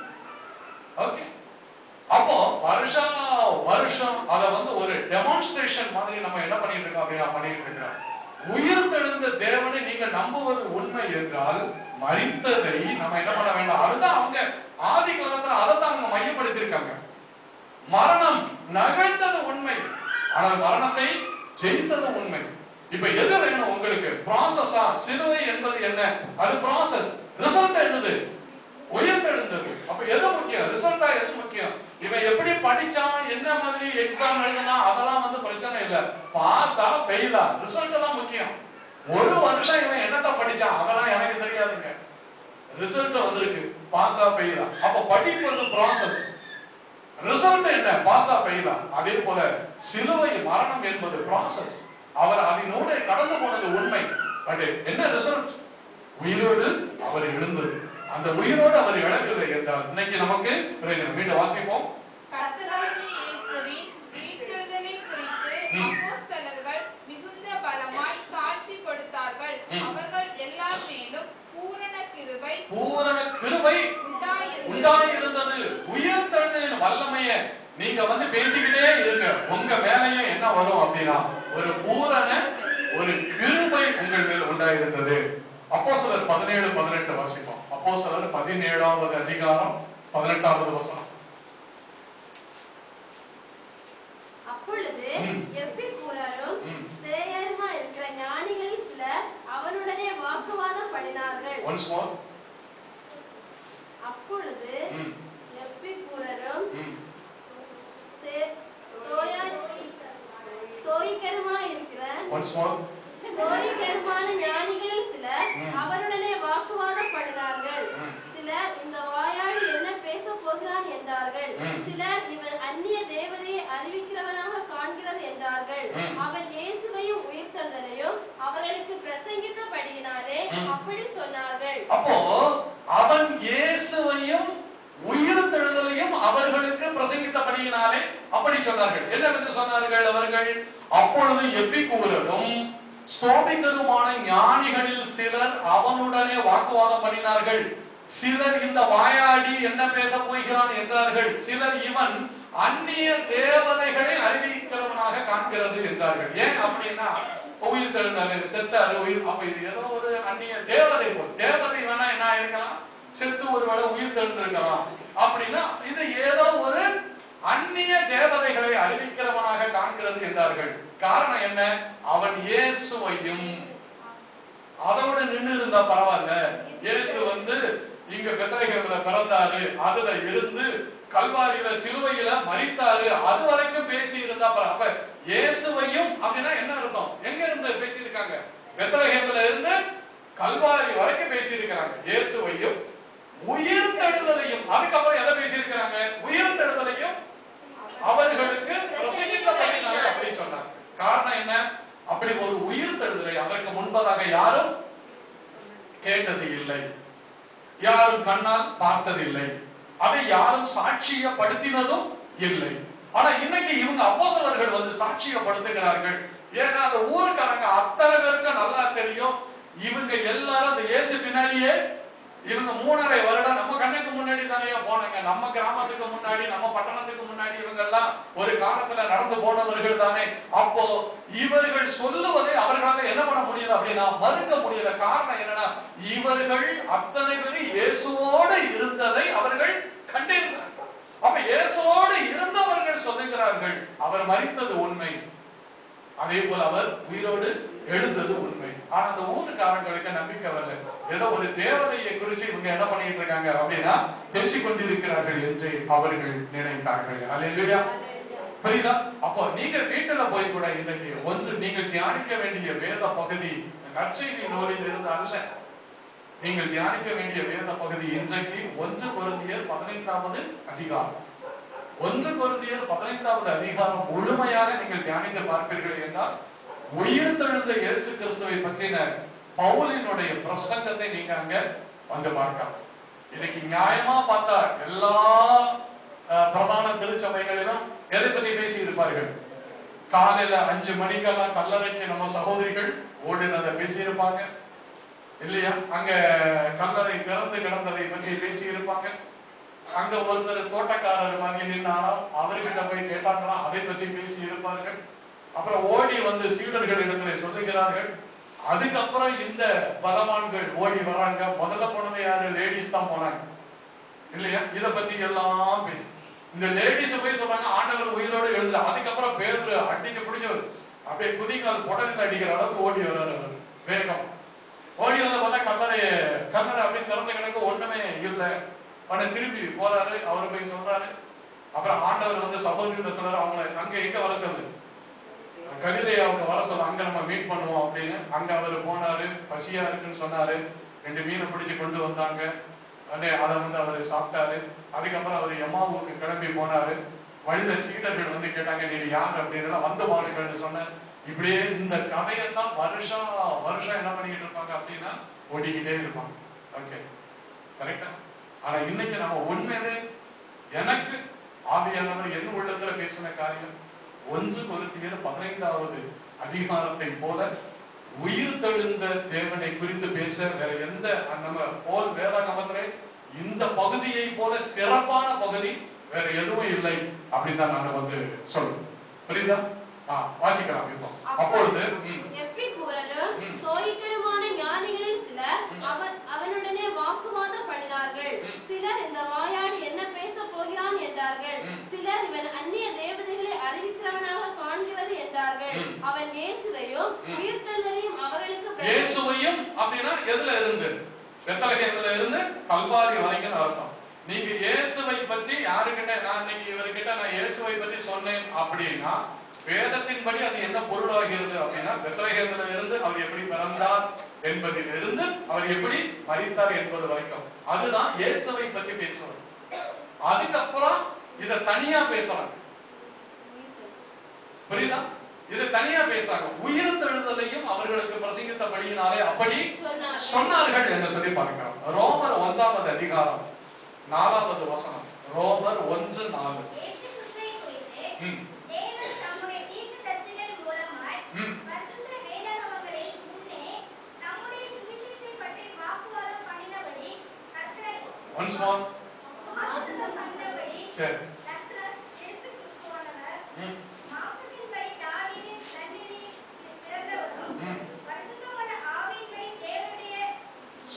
ஓகே அப்போ வருஷா வருஷம் அத வந்து ஒரு டெமான்ஸ்ட்ரேஷன் மாதிரி நம்ம என்ன பண்ணிட்டு இருக்கோம் அப்படின்னா பண்ணிட்டு இருக்கிறோம் உயிர் தெழுந்த தேவனை நீங்க நம்புவது உண்மை என்றால் மரித்ததை நம்ம என்ன பண்ண வேண்டாம் அதுதான் அவங்க ஆதி காலத்துல அதை தான் அவங்க மையப்படுத்தியிருக்காங்க மரணம் நகர்ந்தது உண்மை ஆனால் மரணத்தை ஜெயித்தது உண்மை இப்ப எது வேணும் உங்களுக்கு ப்ராசஸா சிலுவை என்பது என்ன அது ப்ராசஸ் ரிசல்ட் என்னது உயர்ந்தெழுந்தது அப்ப எது முக்கியம் ரிசல்ட்டா எது முக்கியம் இவன் எப்படி படிச்சான் என்ன மாதிரி எக்ஸாம் எழுதினான் அதெல்லாம் வந்து பிரச்சனை இல்ல பாஸா ஃபெயிலா ரிசல்ட் தான் முக்கியம் ஒரு வருஷம் இவன் என்னத்த படிச்சான் அதெல்லாம் எனக்கு தெரியாதுங்க ரிசல்ட் வந்திருக்கு பாஸா ஃபெயிலா அப்ப படிப்பு வந்து ப்ராசஸ் ரிசல்ட் என்ன பாஸா ஃபெயிலா அதே போல சிலுவை மரணம் என்பது ப்ராசஸ் அவர் அதனோடு கடந்து போனது உண்மை பட் என்ன ரிசல்ட் உயிரோடு அவர் எழுந்தது அந்த உயிரோடு அவர் இழக்கவில்லை என்றால் இன்னைக்கு நமக்கு பிரயோஜனம் மீண்டும் வாசிப்போம் கர்த்தராகிய இயேசுவின் உயிர்த்தெழுதலை குறித்து ம். அப்போஸ்தலர்கள் மிகுந்த பலமாய் சாட்சி கொடுத்தார்கள் ம். அவர்கள் எல்லார் மேலும் பூரண கிருபை பூரண கிருபை உண்டாயிருந்தது உண்டாயிருந்தது உயிர் தழுதலின் வல்லமைய நீங்க வந்து பேசிக்கிட்டே இருங்க உங்க வேலையும் என்ன வரும் அப்படின்னா ஒரு பூரண ஒரு கிருபை உங்கள் மேல் உண்டாயிருந்தது அப்போ சிலர் பதினேழு பதினெட்டு வாசிப்போம் அப்போ சிலர் பதினேழாவது அதிகாரம் பதினெட்டாவது வசனம் அப்பொழுது ம். எப்பிக்கூரரும் ம். சேயருமா இருக்கிற ஞானிகளில் சிலர் அவனுடனே வாக்குவாதம் பண்ணினார்கள் ஒன்ஸ் மோர் அப்பொழுது ம் எப்பிக்கூரரும் ம் சே- ஸ்தோயா- ஸ்தோயிக்கருமா இருக்கிற ஒன்ஸ் மோர் ஸ்தோயிக்கருமான ஞானிகளில் சிலர் ம். அவருடனே வாக்குவாதம் பண்ணினார்கள் ம். சிலர் இந்த வாயாடி என்ன பேச போகிறான் என்றார்கள் ம். சிலர் இவன் அந்நிய தேவதையை அறிவிக்கிறவனாக காண்கிறது என்றார்கள் ம். அவன் இயேசுவையும் உயிர்த்தெழுதலையும் அவர்களுக்கு பிரசங்கித்தபடியினாலே ம். அப்படி சொன்னார்கள் அப்போ அவன் இயேசுவையும் உயிர் தெழுதலையும் அவர்களுக்கு பிரசங்கித்தபடியினாலே அப்படி சொன்னார்கள் என்னவென்று சொன்னார்கள் அவர்கள் அப்பொழுது எப்பிக்கூறலும் ஸ்தோபிகருமான ஞானிகளில் சிலர் அவனுடனே வாக்குவாதம் பண்ணினார்கள் சிலர் இந்த வாயாடி என்ன பேச போகிறான் என்றார்கள் சிலர் இவன் அந்நிய தேவதைகளை அறிவிக்கிறவனாக காண்கிறது என்றார்கள் ஏன் அப்படின்னா உயிர் தெழுந்தாரு செத்தாரு உயிர் அப்ப இது ஏதோ ஒரு அந்நிய தேவதை போல் தேவதை வேணா என்ன இருக்கலாம் செத்து ஒருவேளை உயிர் தெழுந்திருக்கலாம் அப்படின்னா இது ஏதோ ஒரு அந்நிய தேவதைகளை அறிவிக்கிறவனாக காண்கிறது என்றார்கள் காரணம் என்ன அவன் இயேசுவையும் அதோட நின்னு இருந்தா பரவாயில்ல இயேசு வந்து இங்க பெத்தலகேம்ல பிறந்தாரு அதுல இருந்து கல்வாரியில சிலுவையில மரித்தாரு அது வரைக்கும் பேசி இருந்தா பரவ அப்ப இயேசுவையும் அப்படின்னா என்ன அர்த்தம் எங்க இருந்து பேசியிருக்காங்க பெத்தலகேம்ல இருந்து கல்வாரி வரைக்கும் பேசியிருக்கிறாங்க இயேசுவையும் உயிர் தழுதலையும் அதுக்கப்புறம் எதை பேசியிருக்கிறாங்க உயிர் தழுதலையும் அவர்களுக்கு பிரசங்கிக்கப்படினார்கள் அப்படி சொன்னாங்க காரணம் என்ன அப்படி ஒரு உயிர் தழுதலை அதற்கு முன்பதாக யாரும் கேட்டது இல்லை யாரும் கண்ணால் பார்த்ததில்லை அதை யாரும் சாட்சியப்படுத்தினதும் இல்லை ஆனா இன்னைக்கு இவங்க அப்போஸ்தலர்கள் வந்து சாட்சியப்படுத்துகிறார்கள் ஏன்னா அந்த ஊருக்காரங்க அத்தனை பேருக்கு நல்லா தெரியும் இவங்க எல்லாரும் அந்த இயேசு பின்னாடியே இவங்க மூணரை வருடம் நம்ம கண்ணுக்கு முன்னாடி தானே போனாங்க நம்ம கிராமத்துக்கு முன்னாடி நம்ம பட்டணத்துக்கு முன்னாடி இவங்க எல்லாம் ஒரு காலத்துல நடந்து போனவர்கள் தானே அப்போ இவர்கள் சொல்லுவதை அவர்களால என்ன பண்ண முடியல அப்படின்னா மறுக்க முடியல காரணம் என்னன்னா இவர்கள் அத்தனை பேர் இயேசுவோடு இருந்ததை அவர்கள் கண்டிருந்தார்கள் அப்ப இயேசுவோடு இருந்தவர்கள் சொல்லுகிறார்கள் அவர் மரித்தது உண்மை அதே போல அவர் உயிரோடு எழுந்தது உண்மை ஆனா அந்த ஊருக்காரங்களுக்கு நம்பிக்கை வரல ஏதோ ஒரு தேவதையை குறிச்சு இவங்க என்ன பண்ணிட்டு இருக்காங்க அப்படின்னா பேசிக் கொண்டிருக்கிறார்கள் என்று அவர்கள் நினைத்தார்கள் அல்லேலூயா புரியுதா அப்போ நீங்க வீட்டுல போய் கூட இன்னைக்கு ஒன்று நீங்கள் தியானிக்க வேண்டிய வேத பகுதி நற்செய்தி நூலில் இருந்து அல்ல நீங்கள் தியானிக்க வேண்டிய வேத பகுதி இன்றைக்கு ஒன்று பொருந்தியர் பதினைந்தாவது அதிகாரம் ஒன்று பொருந்தியர் பதினைந்தாவது அதிகாரம் முழுமையாக நீங்கள் தியானித்து பார்ப்பீர்கள் என்றால் உயிர்த்தெழுந்த இயேசு கிறிஸ்துவை பற்றின பவுலினுடைய பிரசங்கத்தை நீங்க அங்க வந்து பார்க்கலாம் இன்னைக்கு நியாயமா பார்த்தா எல்லா அஹ், பிரதான திருச்சபைகளிலும் எதை பத்தி பேசி இருப்பார்கள் காலையில அஞ்சு மணிக்கெல்லாம் கல்லறைக்கு நம்ம சகோதரிகள் ஓடினதை பேசி இருப்பாங்க இல்லையா அங்க கல்லறை திறந்து கிடந்ததை பற்றி பேசி இருப்பாங்க அங்க ஒருத்தர் தோட்டக்காரர் மாதிரி நின்னாராம் அவர்கிட்ட போய் கேட்டாங்களாம் அதை பற்றி பேசி இருப்பார்கள் அப்புறம் ஓடி வந்து சீடர்கள் இடத்துல சொல்லுகிறார்கள் அதுக்கப்புறம் இந்த பலவான்கள் ஓடி வராங்க முதல்ல போனது யாரு லேடிஸ் தான் போனாங்க இல்லையா இத பத்தி எல்லாம் பேசி இந்த லேடிஸ் போய் சொல்றாங்க ஆண்டவர் உயிரோடு எழுதல அதுக்கப்புறம் பேரு அடிச்சு பிடிச்சு அப்படியே குதிங்கால் புடலில் அடிக்கிற அளவுக்கு ஓடி வர்றாரு அவர் வேகம் ஓடி வந்து பார்த்தா கல்லறை கல்லறை அப்படியே திறந்த கிடக்கு ஒண்ணுமே இல்லை உடனே திரும்பி போறாரு அவர் போய் சொல்றாரு அப்புறம் ஆண்டவர் வந்து சகோதரிட்ட சொல்றாரு அவங்கள அங்க எங்க வர சொல்லு கலிலையை அவங்க வர சொல்ல அங்க நம்ம மீட் பண்ணுவோம் அப்படின்னு அங்க அவர் போனாரு பசியா இருக்குன்னு சொன்னாரு ரெண்டு மீனை பிடிச்சு கொண்டு வந்தாங்க உடனே அதை வந்து அவர் சாப்பிட்டாரு அதுக்கப்புறம் அவர் எம்மாவுக்கு கிளம்பி போனாரு வழியில சீடர்கள் வந்து கேட்டாங்க நீ யார் அப்படின்னு வந்து பாருங்கள்னு சொன்னேன் இப்படியே இந்த கதையெல்லாம் வருஷம் வருஷம் என்ன பண்ணிக்கிட்டு இருப்பாங்க அப்படின்னா ஓடிக்கிட்டே இருப்பாங்க ஓகே கரெக்டா ஆனா இன்னைக்கு நம்ம உண்மையிலே எனக்கு ஆவியானவர் என் உள்ளத்துல பேசின காரியம் ஒன்று கொருத்தியர் பதினைந்தாவது அதிகாரத்தை போல உயிர் தெழுந்த தேவனை குறித்து பேச வேற எந்த நம்ம போல் வேதாகமத்திலே இந்த பகுதியை போல சிறப்பான பகுதி வேற எதுவும் இல்லை அப்படின்னு தான் நான் வந்து சொல்லுவேன் புரியுதா ஆ, வாசிக்கலாம் இப்போ அப்பொழுது ம், எப்பிக்கூரரும் ம். சோயிக்கருமான ஞானிகளில் சிலர் ம். அவன் அவனுடனே வாக்குவாதம் பண்ணினார்கள் ம். சிலர் இந்த வாயாடி என்ன பேச போகிறான் என்றார்கள் ம். சிலர் இவன் அந்நிய தேவதைகளை அறிவிக்கிறவனாக காண்கிறது என்றார்கள் ம். அவன் இயேசுவையும் ம். உயிர்த்தெழுதலையும் அவர்களுக்கு பிரசங்கி- இயேசுவையும் அப்படின்னா எதுல இருந்து பெத்தலகேம்ல இருந்து கல்வாரி வரைக்கும் அர்த்தம் நீங்க இயேசுவை பற்றி யாருக்கிட்ட நான் இன்னைக்கு இவர்கிட்ட நான் இயேசுவை பற்றி சொன்னேன் அப்படின்னா வேதத்தின்படி அது என்ன பொருளாகிறது அப்படின்னா பெத்தலகேம்ல இருந்து அவர் எப்படி பிறந்தார் என்பதில் இருந்து அவர் எப்படி மரித்தார் என்பது வரைக்கும் அதுதான் இயேசுவை பற்றி பேசுவது அதுக்கப்புறம் இத தனியா பேசலாம் புரியுதா இது தனியா பேசுறாங்க உயிர் தெழுதலையும் அவர்களுக்கு பிரசங்கித்தபடியினாலே அப்படி சொன்னார்கள் சொன்னார்கள் என்று சொல்லி பார்க்கிறோம் ரோமர் ஒன்றாவது அதிகாரம் நாலாவது வசனம் ரோமர் ஒன்று நாலு இயேசு கிறிஸ்துவை குறித்து ம், தேவன் தம்முடைய தீர்க்கதரிசிகள் மூலமாய் ம். பரிசுத்த வேதாகமங்களில் முன்னே தம்முடைய சுவிசேஷத்தை பற்றி வாக்குவாதம் பண்ணினபடி கர்த்தர் once more வாக்குவாதம் பண்ணினபடி சரி கர்த்தர் இயேசு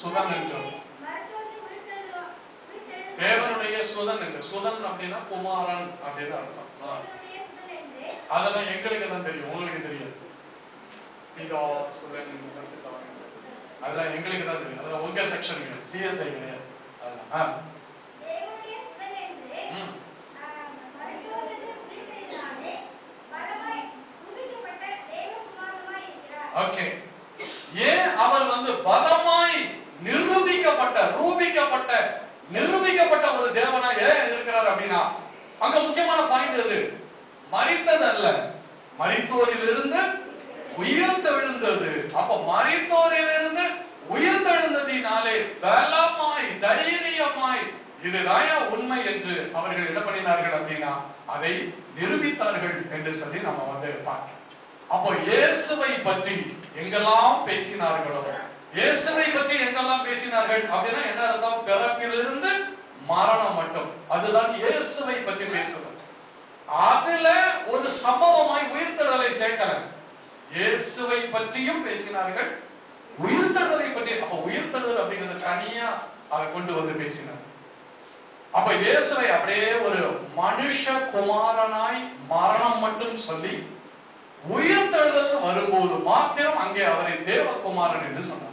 சுதன் என்றும் மருத்துவத்தை உயிர்த்தெழுதலோ- உயிர்த்தெழுதலோ- தேவனுடைய சுதன் என்று சுதன் அப்படின்னா குமாரன் அப்படின்னு அர்த்தம் ஆ. தேவனுடைய சுதன் என்று அதெல்லாம் எங்களுக்கு தான் தெரியும் உங்களுக்கு தெரியாது இதோ சுதன் பரிசுத்தவான் என்று. அதெல்லாம் எங்களுக்கு தான் தெரியும் அதெல்லாம் உங்க செக்ஷன் கிடையாது சிஎஸ்ஐ கிடையாது அதெல்லாம் ஆ. தேவனுடைய சுதன் என்று ம். ஆஹ், மருத்துவத்திற்கு உயிர்த்தெழுதலானே பலமாய் நிரூபிக்கப்பட்ட தேவகுமாரனுமாய் இருக்கிறார். ஓகே ஏன் அவர் வந்து பலமாய் நிரூபிக்கப்பட்ட ரூபிக்கப்பட்ட நிரூபிக்கப்பட்ட ஒரு தேவனா ஏன் இருக்கிறார் அப்படின்னா அங்க முக்கியமான பாயிண்ட் எது மரித்தது அல்ல மரித்தோரிலிருந்து உயிர்த்தெழுந்தது அப்ப மரித்தோரிலிருந்து உயிர்த்தெழுந்ததினாலே பலமாய் தைரியமாய் இதுதான் உண்மை என்று அவர்கள் என்ன பண்ணினார்கள் அப்படின்னா அதை நிரூபித்தார்கள் என்று சொல்லி நம்ம வந்து பார்க்கிறோம் அப்போ இயேசுவை பற்றி எங்கெல்லாம் பேசினார்களோ இயேசுவை பற்றி எங்கெல்லாம் பேசினார்கள் அப்படின்னா என்ன அர்த்தம் பிறப்பிலிருந்து மரணம் மட்டும் அதுதான் இயேசுவை பற்றி பேசுவது அதுல ஒரு சம்பவமாய் உயிர்த்தெழுதலை சேர்க்கல இயேசுவை பற்றியும் பேசினார்கள் உயிர்த்தெழுதலை பற்றி அப்ப உயிர்த்தெழுதல் அப்படிங்கறது தனியா அதை கொண்டு வந்து பேசினார் அப்ப இயேசுவை அப்படியே ஒரு மனுஷ குமாரனாய் மரணம் மட்டும் சொல்லி உயிர்த்தெழுதல் வரும்போது மாத்திரம் அங்கே அவரை தேவகுமாரன் என்று சொன்னார்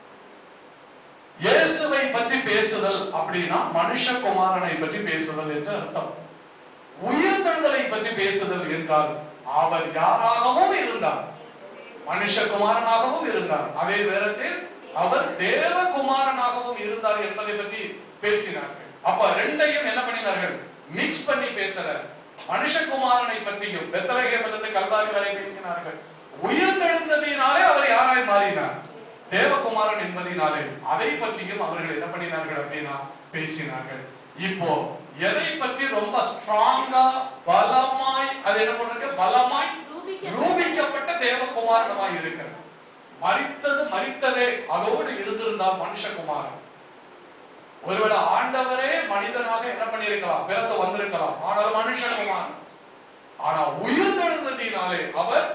இயேசுவை பற்றி பேசுதல் அப்படின்னா மனுஷகுமாரனை பற்றி பேசுதல் என்று அர்த்தம் உயிர்த்தெழுதலை பற்றி பேசுதல் என்றால் அவர் யாராகவும் இருந்தார் மனுஷகுமாரனாகவும் இருந்தார் அதே நேரத்தில் அவர் தேவகுமாரனாகவும் இருந்தார் என்பதை பற்றி பேசினார்கள் அப்ப ரெண்டையும் என்ன பண்ணினார்கள் மிக்ஸ் பண்ணி பேசுற மனுஷகுமாரனை பற்றியும் பெத்தலகேமிலிருந்து கல்வாரி வரை பேசினார்கள் உயிர்த்தெழுந்ததினாலே அவர் யாராய் மாறினார் தேவகுமாரன் என்பதினாலே அதை பற்றியும் அவர்கள் என்ன பண்ணினார்கள் அப்படின்னா பேசினார்கள் இப்போ எதை பற்றி ரொம்ப ஸ்ட்ராங்கா பலமாய் அது என்ன பண்றது பலமாய் ரூபிக்கப்பட்ட ரூபிக்கப்பட்ட தேவகுமாரனமாய் இருக்கிறது மரித்தது மரித்ததே அதோடு இருந்திருந்தால் மனுஷகுமாரன் ஒருவேளை ஆண்டவரே மனிதனாக என்ன பண்ணியிருக்கலாம் பிறந்து வந்திருக்கலாம் ஆனால் மனுஷகுமாரன் ஆனா உயிர்த்தெழுந்ததினாலே அவர்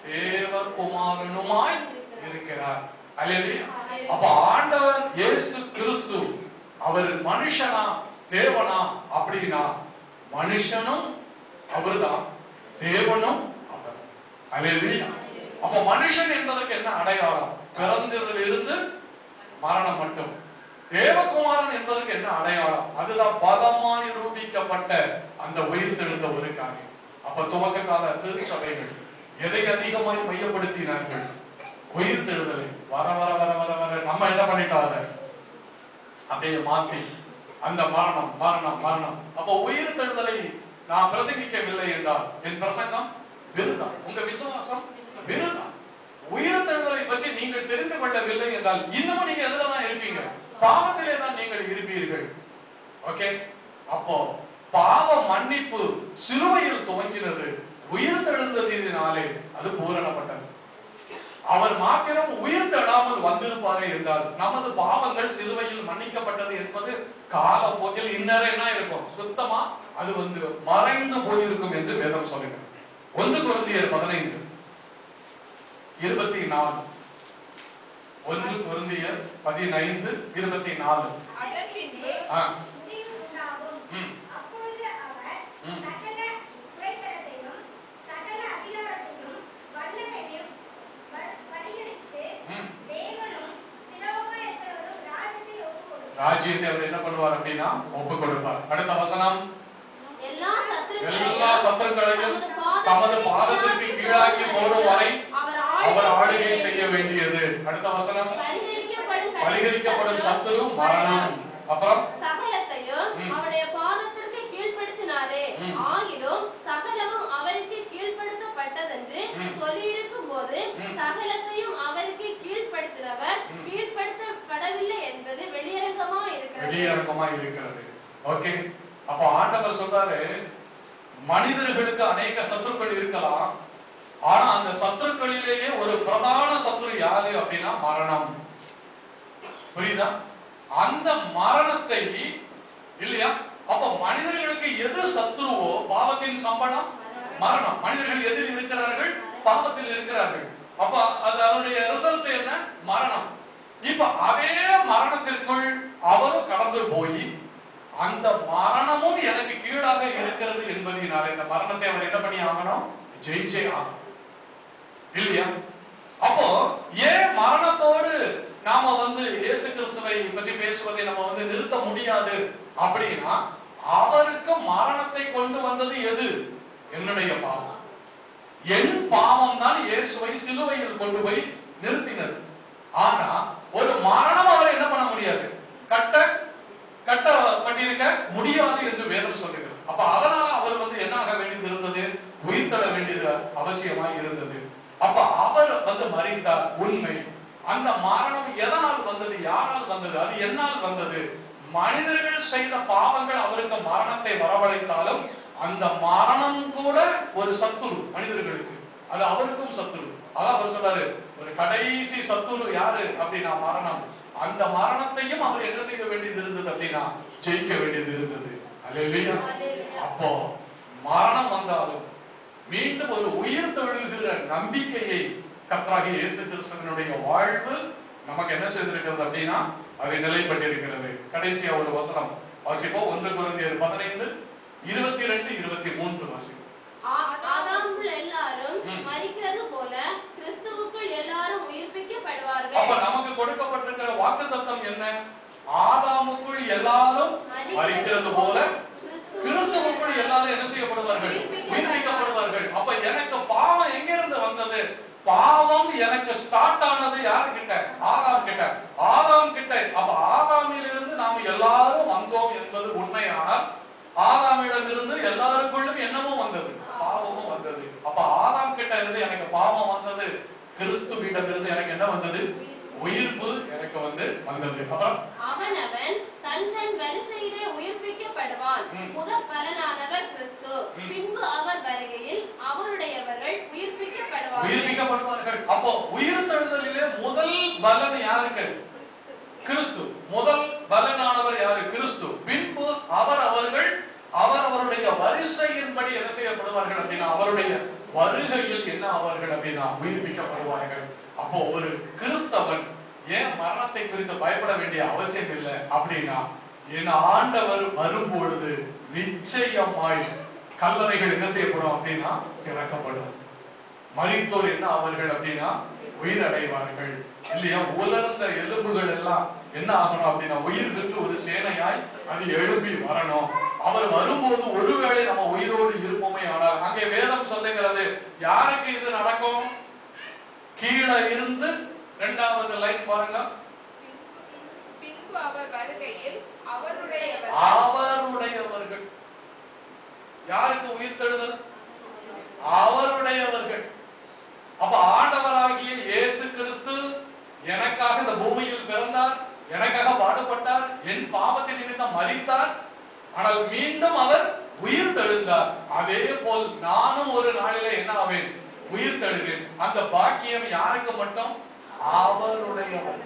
தேவகுமாரனுமாய் இருக்கிறார் அல்லேலூயா அப்ப ஆண்டவர் இயேசு கிறிஸ்து அவர் மனுஷனா தேவனா அப்படின்னா மனுஷனும் அவர்தான் தேவனும் அவர் அல்லேலூயா அப்ப மனுஷன் என்பதற்கு என்ன அடையாளம் பிறந்ததில் இருந்து மரணம் மட்டும் தேவகுமாரன் என்பதற்கு என்ன அடையாளம் அதுதான் பலமாய் ரூபிக்கப்பட்ட அந்த உயிர்த்தெழுந்த ஒரு காரியம் அப்ப துவக்க கால திருச்சபைகள் எதை அதிகமாய் மையப்படுத்தினார்கள் உயிர்த்தெழுதலை வர வர வர வர வர நம்ம என்ன பண்ணிட்டோம் அதை அப்படியே மாத்தி அந்த மரணம் மரணம் மரணம் அப்ப உயிர்த்தெழுதலை நான் பிரசங்கிக்கவில்லை என்றால் என் பிரசங்கம் விருதம் உங்க விசுவாசம் விருதம் உயிர்த்தெழுதலை பற்றி நீங்கள் தெரிந்து கொள்ளவில்லை என்றால் இன்னமும் நீங்க எதுல தான் இருப்பீங்க பாவத்திலே தான் நீங்கள் இருப்பீர்கள் ஓகே அப்போ பாவ மன்னிப்பு சிலுவையில் துவங்கினது உயிர்த்தெழுந்ததினாலே அது பூரணப்பட்டது அவர் மாத்திரம் உயிர் தழாமல் வந்திருப்பாரே என்றால் நமது பாவங்கள் சிலுவையில் மன்னிக்கப்பட்டது என்பது காலப்போக்கில் இன்னரே என்ன இருக்கும் சுத்தமா அது வந்து மறைந்து போயிருக்கும் என்று வேதம் சொல்லுகிறது ஒன்று குருந்தியர் பதினைந்து இருபத்தி நாலு ஒன்று குருந்தியர் பதினைந்து இருபத்தி நாலு அதன் பின்பு ஆ, முடிவு உண்டாகும். ம், அப்பொழுது அவர் ம். சகல துரைத்தனத்தையும், சகல அதிகாரத்தையும், வல்லமையையும் ப- பரிகரித்து, ம். தேவனும் பிதாவுமாய் இருக்கிறவரும் ராஜ்யத்தை ஒப்புக் கொடுத்தார். ராஜ்யத்தை அவர் என்ன பண்ணுவார் அப்படின்னா ஒப்பு கொடுப்பார் அடுத்த வசனம் எல்லா சத்துருக்களையும் எல்லா சத்துருக்களையும் தமது பாதத்திற்கு கீழாக்கி போடும் வரை அவர் அவர் ஆளுகை செய்ய வேண்டியது அடுத்த வசனம் பரிகரிக்கப்படும் பரிகரிக்கப்படும் சத்துரு மரணம் அப்புறம் சகலத்தையும் ம். அவருடைய பாதத்திற்கு கீழ்ப்படுத்தினாரே ம். ஆகிலும் சகலமும் அவருக்கு கீழ்ப்படுத்தப்பட்டதென்று ம். சொல்லியிருக்கும் போது ம். சகலத்தையும் அவருக்கு கீழ்ப்படுத்தினவர் ம். கீழ்ப்படுத்தப்படவில்லை என்பது வெளியரங்கமா இருக்கிறது வெளியரங்கமா இருக்கிறது ஓகே அப்ப ஆண்டவர் சொல்றாரு மனிதர்களுக்கு அநேக சத்துருக்கள் இருக்கலாம் ஆனா அந்த சத்துருக்களிலேயே ஒரு பிரதான சத்துரு யாரு அப்படின்னா மரணம் புரியுதா அந்த மரணத்தை இல்லையா அப்ப மனிதர்களுக்கு எது சத்துருவோ பாவத்தின் சம்பளம் மரணம் மனிதர்கள் எதில் இருக்கிறார்கள் பாவத்தில் இருக்கிறார்கள் அப்ப அது அதனுடைய ரிசல்ட் என்ன மரணம் இப்ப அதே மரணத்திற்குள் அவரும் கடந்து போய் அந்த மரணமும் எனக்கு கீழாக இருக்கிறது என்பதினால இந்த மரணத்தை அவர் என்ன பண்ணி ஆகணும் ஜெயிச்சே ஆகணும் இல்லையா அப்போ ஏன் மரணத்தோடு நாம வந்து இயேசு கிறிஸ்துவை பற்றி பேசுவதை நம்ம வந்து நிறுத்த முடியாது அப்படின்னா அவருக்கு மரணத்தை கொண்டு வந்தது எது என்னுடைய பாவம் என் பாவம் தான் இயேசுவை சிலுவையில் கொண்டு போய் நிறுத்தினது ஆனா ஒரு மரணம் அவர் என்ன பண்ண முடியாது கட்ட கட்டப்பட்டிருக்க முடியாது என்று வேதம் சொல்லுகிறது அப்ப அதனால அவர் வந்து என்ன ஆக வேண்டியது இருந்தது உயிர்த்தெழ வேண்டியது அவசியமாய் இருந்தது அப்ப அவர் வந்து மறித்தார் உண்மை அந்த மரணம் எதனால் வந்தது யாரால் வந்தது அது என்னால் வந்தது மனிதர்கள் செய்த பாவங்கள் அவருக்கு மரணத்தை வரவழைத்தாலும் அந்த மரணம் கூட ஒரு சத்துரு மனிதர்களுக்கு அது அவருக்கும் சத்துரு அதான் அவர் சொல்றாரு ஒரு கடைசி சத்துரு யாரு அப்படின்னா மரணம் அந்த மரணத்தையும் அவர் என்ன செய்ய வேண்டியது இருந்தது அப்படின்னா ஜெயிக்க வேண்டியது இருந்தது அல்லேலூயா அப்போ மரணம் வந்தாலும் மீண்டும் ஒரு உயிர் தெழுகிற நம்பிக்கையை கர்த்தராகிய இயேசு கிறிஸ்துவனுடைய வாழ்வு நமக்கு என்ன செய்திருக்கிறது அப்படின்னா அதை நிலைப்பட்டிருக்கிறது கடைசியா ஒரு வசனம் வாசிப்போம் ஒன்று குருந்தியர் பதினைந்து இருபத்தி ரெண்டு இருபத்தி மூன்று வாசிப்போம் ஆ- ஆதாமுக்குள் எல்லாரும் ம். மரிக்கிறது போல கிறிஸ்துவுக்குள் எல்லாரும் உயிர்ப்பிக்கப்படுவார்கள் அப்ப நமக்கு கொடுக்கப்பட்டிருக்கிற வாக்கு தத்தம் என்ன ஆதாமுக்குள் எல்லாரும் மறிக்கிறது போல கிறிஸ்துவுக்குள் எல்லாரும் என்ன செய்யப்படுவார்கள் உயிர்ப்பிக்கப்படுவார்கள் அப்ப எனக்கு பாவம் எங்கிருந்து வந்தது பாவம் எனக்கு ஸ்டார்ட் ஆனது யாருக்கிட்ட ஆதாம் கிட்ட ஆதாம் கிட்ட அப்ப ஆதாமிலிருந்து நாம் எல்லாரும் வந்தோம் என்பது உண்மையானால் ஆதாமிடம் இருந்து எல்லாருக்குள்ளும் என்னமும் வந்தது பாவமும் வந்தது அப்ப ஆதாம் கிட்ட இருந்து எனக்கு பாவம் வந்தது கிறிஸ்துவிடம் இருந்து எனக்கு என்ன வந்தது உயிர்ப்பு எனக்கு வந்து வந்தது அப்புறம் அவனவன் தன் தன் வரிசையிலே உயிர்ப்பிக்கப்படுவான் ம். முதற் பலனானவர் கிறிஸ்து ம். பின்பு அவர் வருகையில் அவருடையவர்கள் உயிர்ப்பிக்கப்படுவார்கள் உயிர்ப்பிக்கப்படுவார்கள் அப்போ உயிர் தழுதலிலே முதல் பலன் யாருக்கு கிறிஸ்து முதல் பலனானவர் யாரு கிறிஸ்து பின்பு அவர் அவர்கள் அவர் அவருடைய வரிசையின்படி என்ன செய்யப்படுவார்கள் அப்படின்னா அவருடைய வருகையில் என்ன அவர்கள் அப்படின்னா உயிர்ப்பிக்கப்படுவார்கள் அப்போ ஒரு கிறிஸ்தவன் ஏன் மரணத்தை குறித்து பயப்பட வேண்டிய அவசியம் இல்லை அப்படின்னா என் ஆண்டவர் வரும்பொழுது நிச்சயமாய் கல்லறைகள் என்ன செய்யப்படும் அப்படின்னா திறக்கப்படும் மரித்தோர் என்ன அவர்கள் அப்படின்னா உயிரடைவார்கள் இல்லையா உலர்ந்த எலும்புகள் எல்லாம் என்ன ஆகணும் அப்படின்னா உயிர் பெற்று ஒரு சேனையாய் அது எழுப்பி வரணும் அவர் வரும்போது ஒருவேளை நம்ம உயிரோடு இருப்போமே ஆனால் அங்கே வேதம் சொல்லுகிறது யாருக்கு இது நடக்கும் கீழே இருந்து இரண்டாவது லைன் பாருங்க பின்பு அவர் வருகையில் அவருடையவர் அவருடையவர்கள் யாருக்கு உயிர் தழுதல் அவருடையவர்கள் அப்ப ஆண்டவராகிய இயேசு கிறிஸ்து எனக்காக இந்த பூமியில் பிறந்தார் எனக்காக பாடுபட்டார் என் பாவத்தின் நிமித்தம் மரித்தார் ஆனால் மீண்டும் அவர் உயிர் தெழுந்தார் அதே போல் நானும் ஒரு நாளிலே என்ன ஆவேன் உயிர் தழுவேன் அந்த பாக்கியம் யாருக்கு மட்டும் அவருடையவர்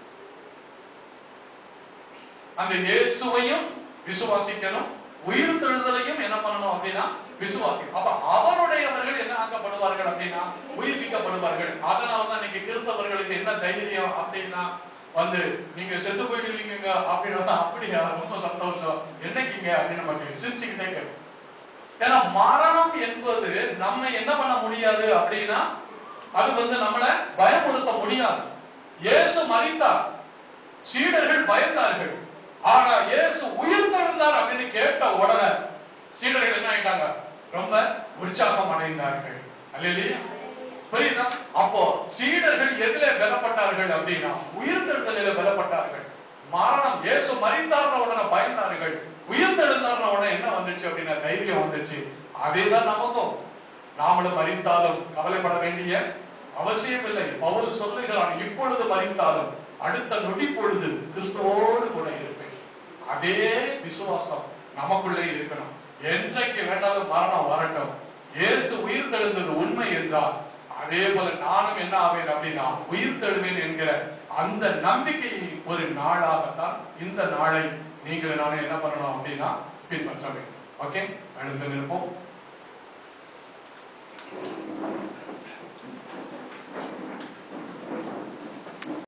அந்த இயேசுவையும் விசுவாசிக்கணும் உயிர் தெழுதலையும் என்ன பண்ணணும் அப்படின்னா விசுவாசிக்கணும் அப்ப அவருடையவர்கள் என்ன ஆக்கப்படுவார்கள் அப்படின்னா உயிர்ப்பிக்கப்படுவார்கள் அதனாலதான் இன்னைக்கு கிறிஸ்தவர்களுக்கு என்ன தைரியம் அப்படின்னா வந்து நீங்க செத்து போயிடுவீங்க அப்படின்னா அப்படியா ரொம்ப சந்தோஷம் என்னைக்குங்க அப்படின்னு நமக்கு சிரிச்சுக்கிட்டே கேட்கும் ஏன்னா மரணம் என்பது நம்ம என்ன பண்ண முடியாது அப்படின்னா அது வந்து நம்மளை பயமுறுத்த முடியாது இயேசு மறித்தார் சீடர்கள் பயந்தார்கள் ஆனா இயேசு உயிர் தெழுந்தார் அப்படின்னு கேட்ட உடனே சீடர்கள் என்ன ஆயிட்டாங்க ரொம்ப உற்சாகம் அடைந்தார்கள் அல்லையா புரியுதா அப்போ சீடர்கள் எதிலே பலப்பட்டார்கள் அப்படின்னா உயிர் தெழுதலில பலப்பட்டார்கள் மரணம் இயேசு மறித்தார்ன உடனே பயந்தார்கள் உயிர் தெழுந்தார்ன உடனே என்ன வந்துச்சு அப்படின்னா தைரியம் வந்துச்சு அதேதான் நமக்கும் நாமளும் மறித்தாலும் கவலைப்பட வேண்டிய அவசியம் இல்லை பவுல் சொல்லுகிறான் இப்பொழுது மறித்தாலும் அடுத்த நொடி பொழுது கிறிஸ்துவோடு கூட இருப்பேன் அதே விசுவாசம் நமக்குள்ளே இருக்கணும் என்றைக்கு வேண்டாலும் மரணம் வரட்டும் இயேசு உயிர் தெழுந்தது உண்மை என்றால் அதே போல நானும் என்ன ஆவேன் அப்படின்னா உயிர் தெழுவேன் என்கிற அந்த நம்பிக்கையை ஒரு நாளாகத்தான் இந்த நாளை நீங்கள் நானும் என்ன பண்ணணும் அப்படின்னா பின்பற்ற வேண்டும் ஓகே எழுந்து நிற்போம்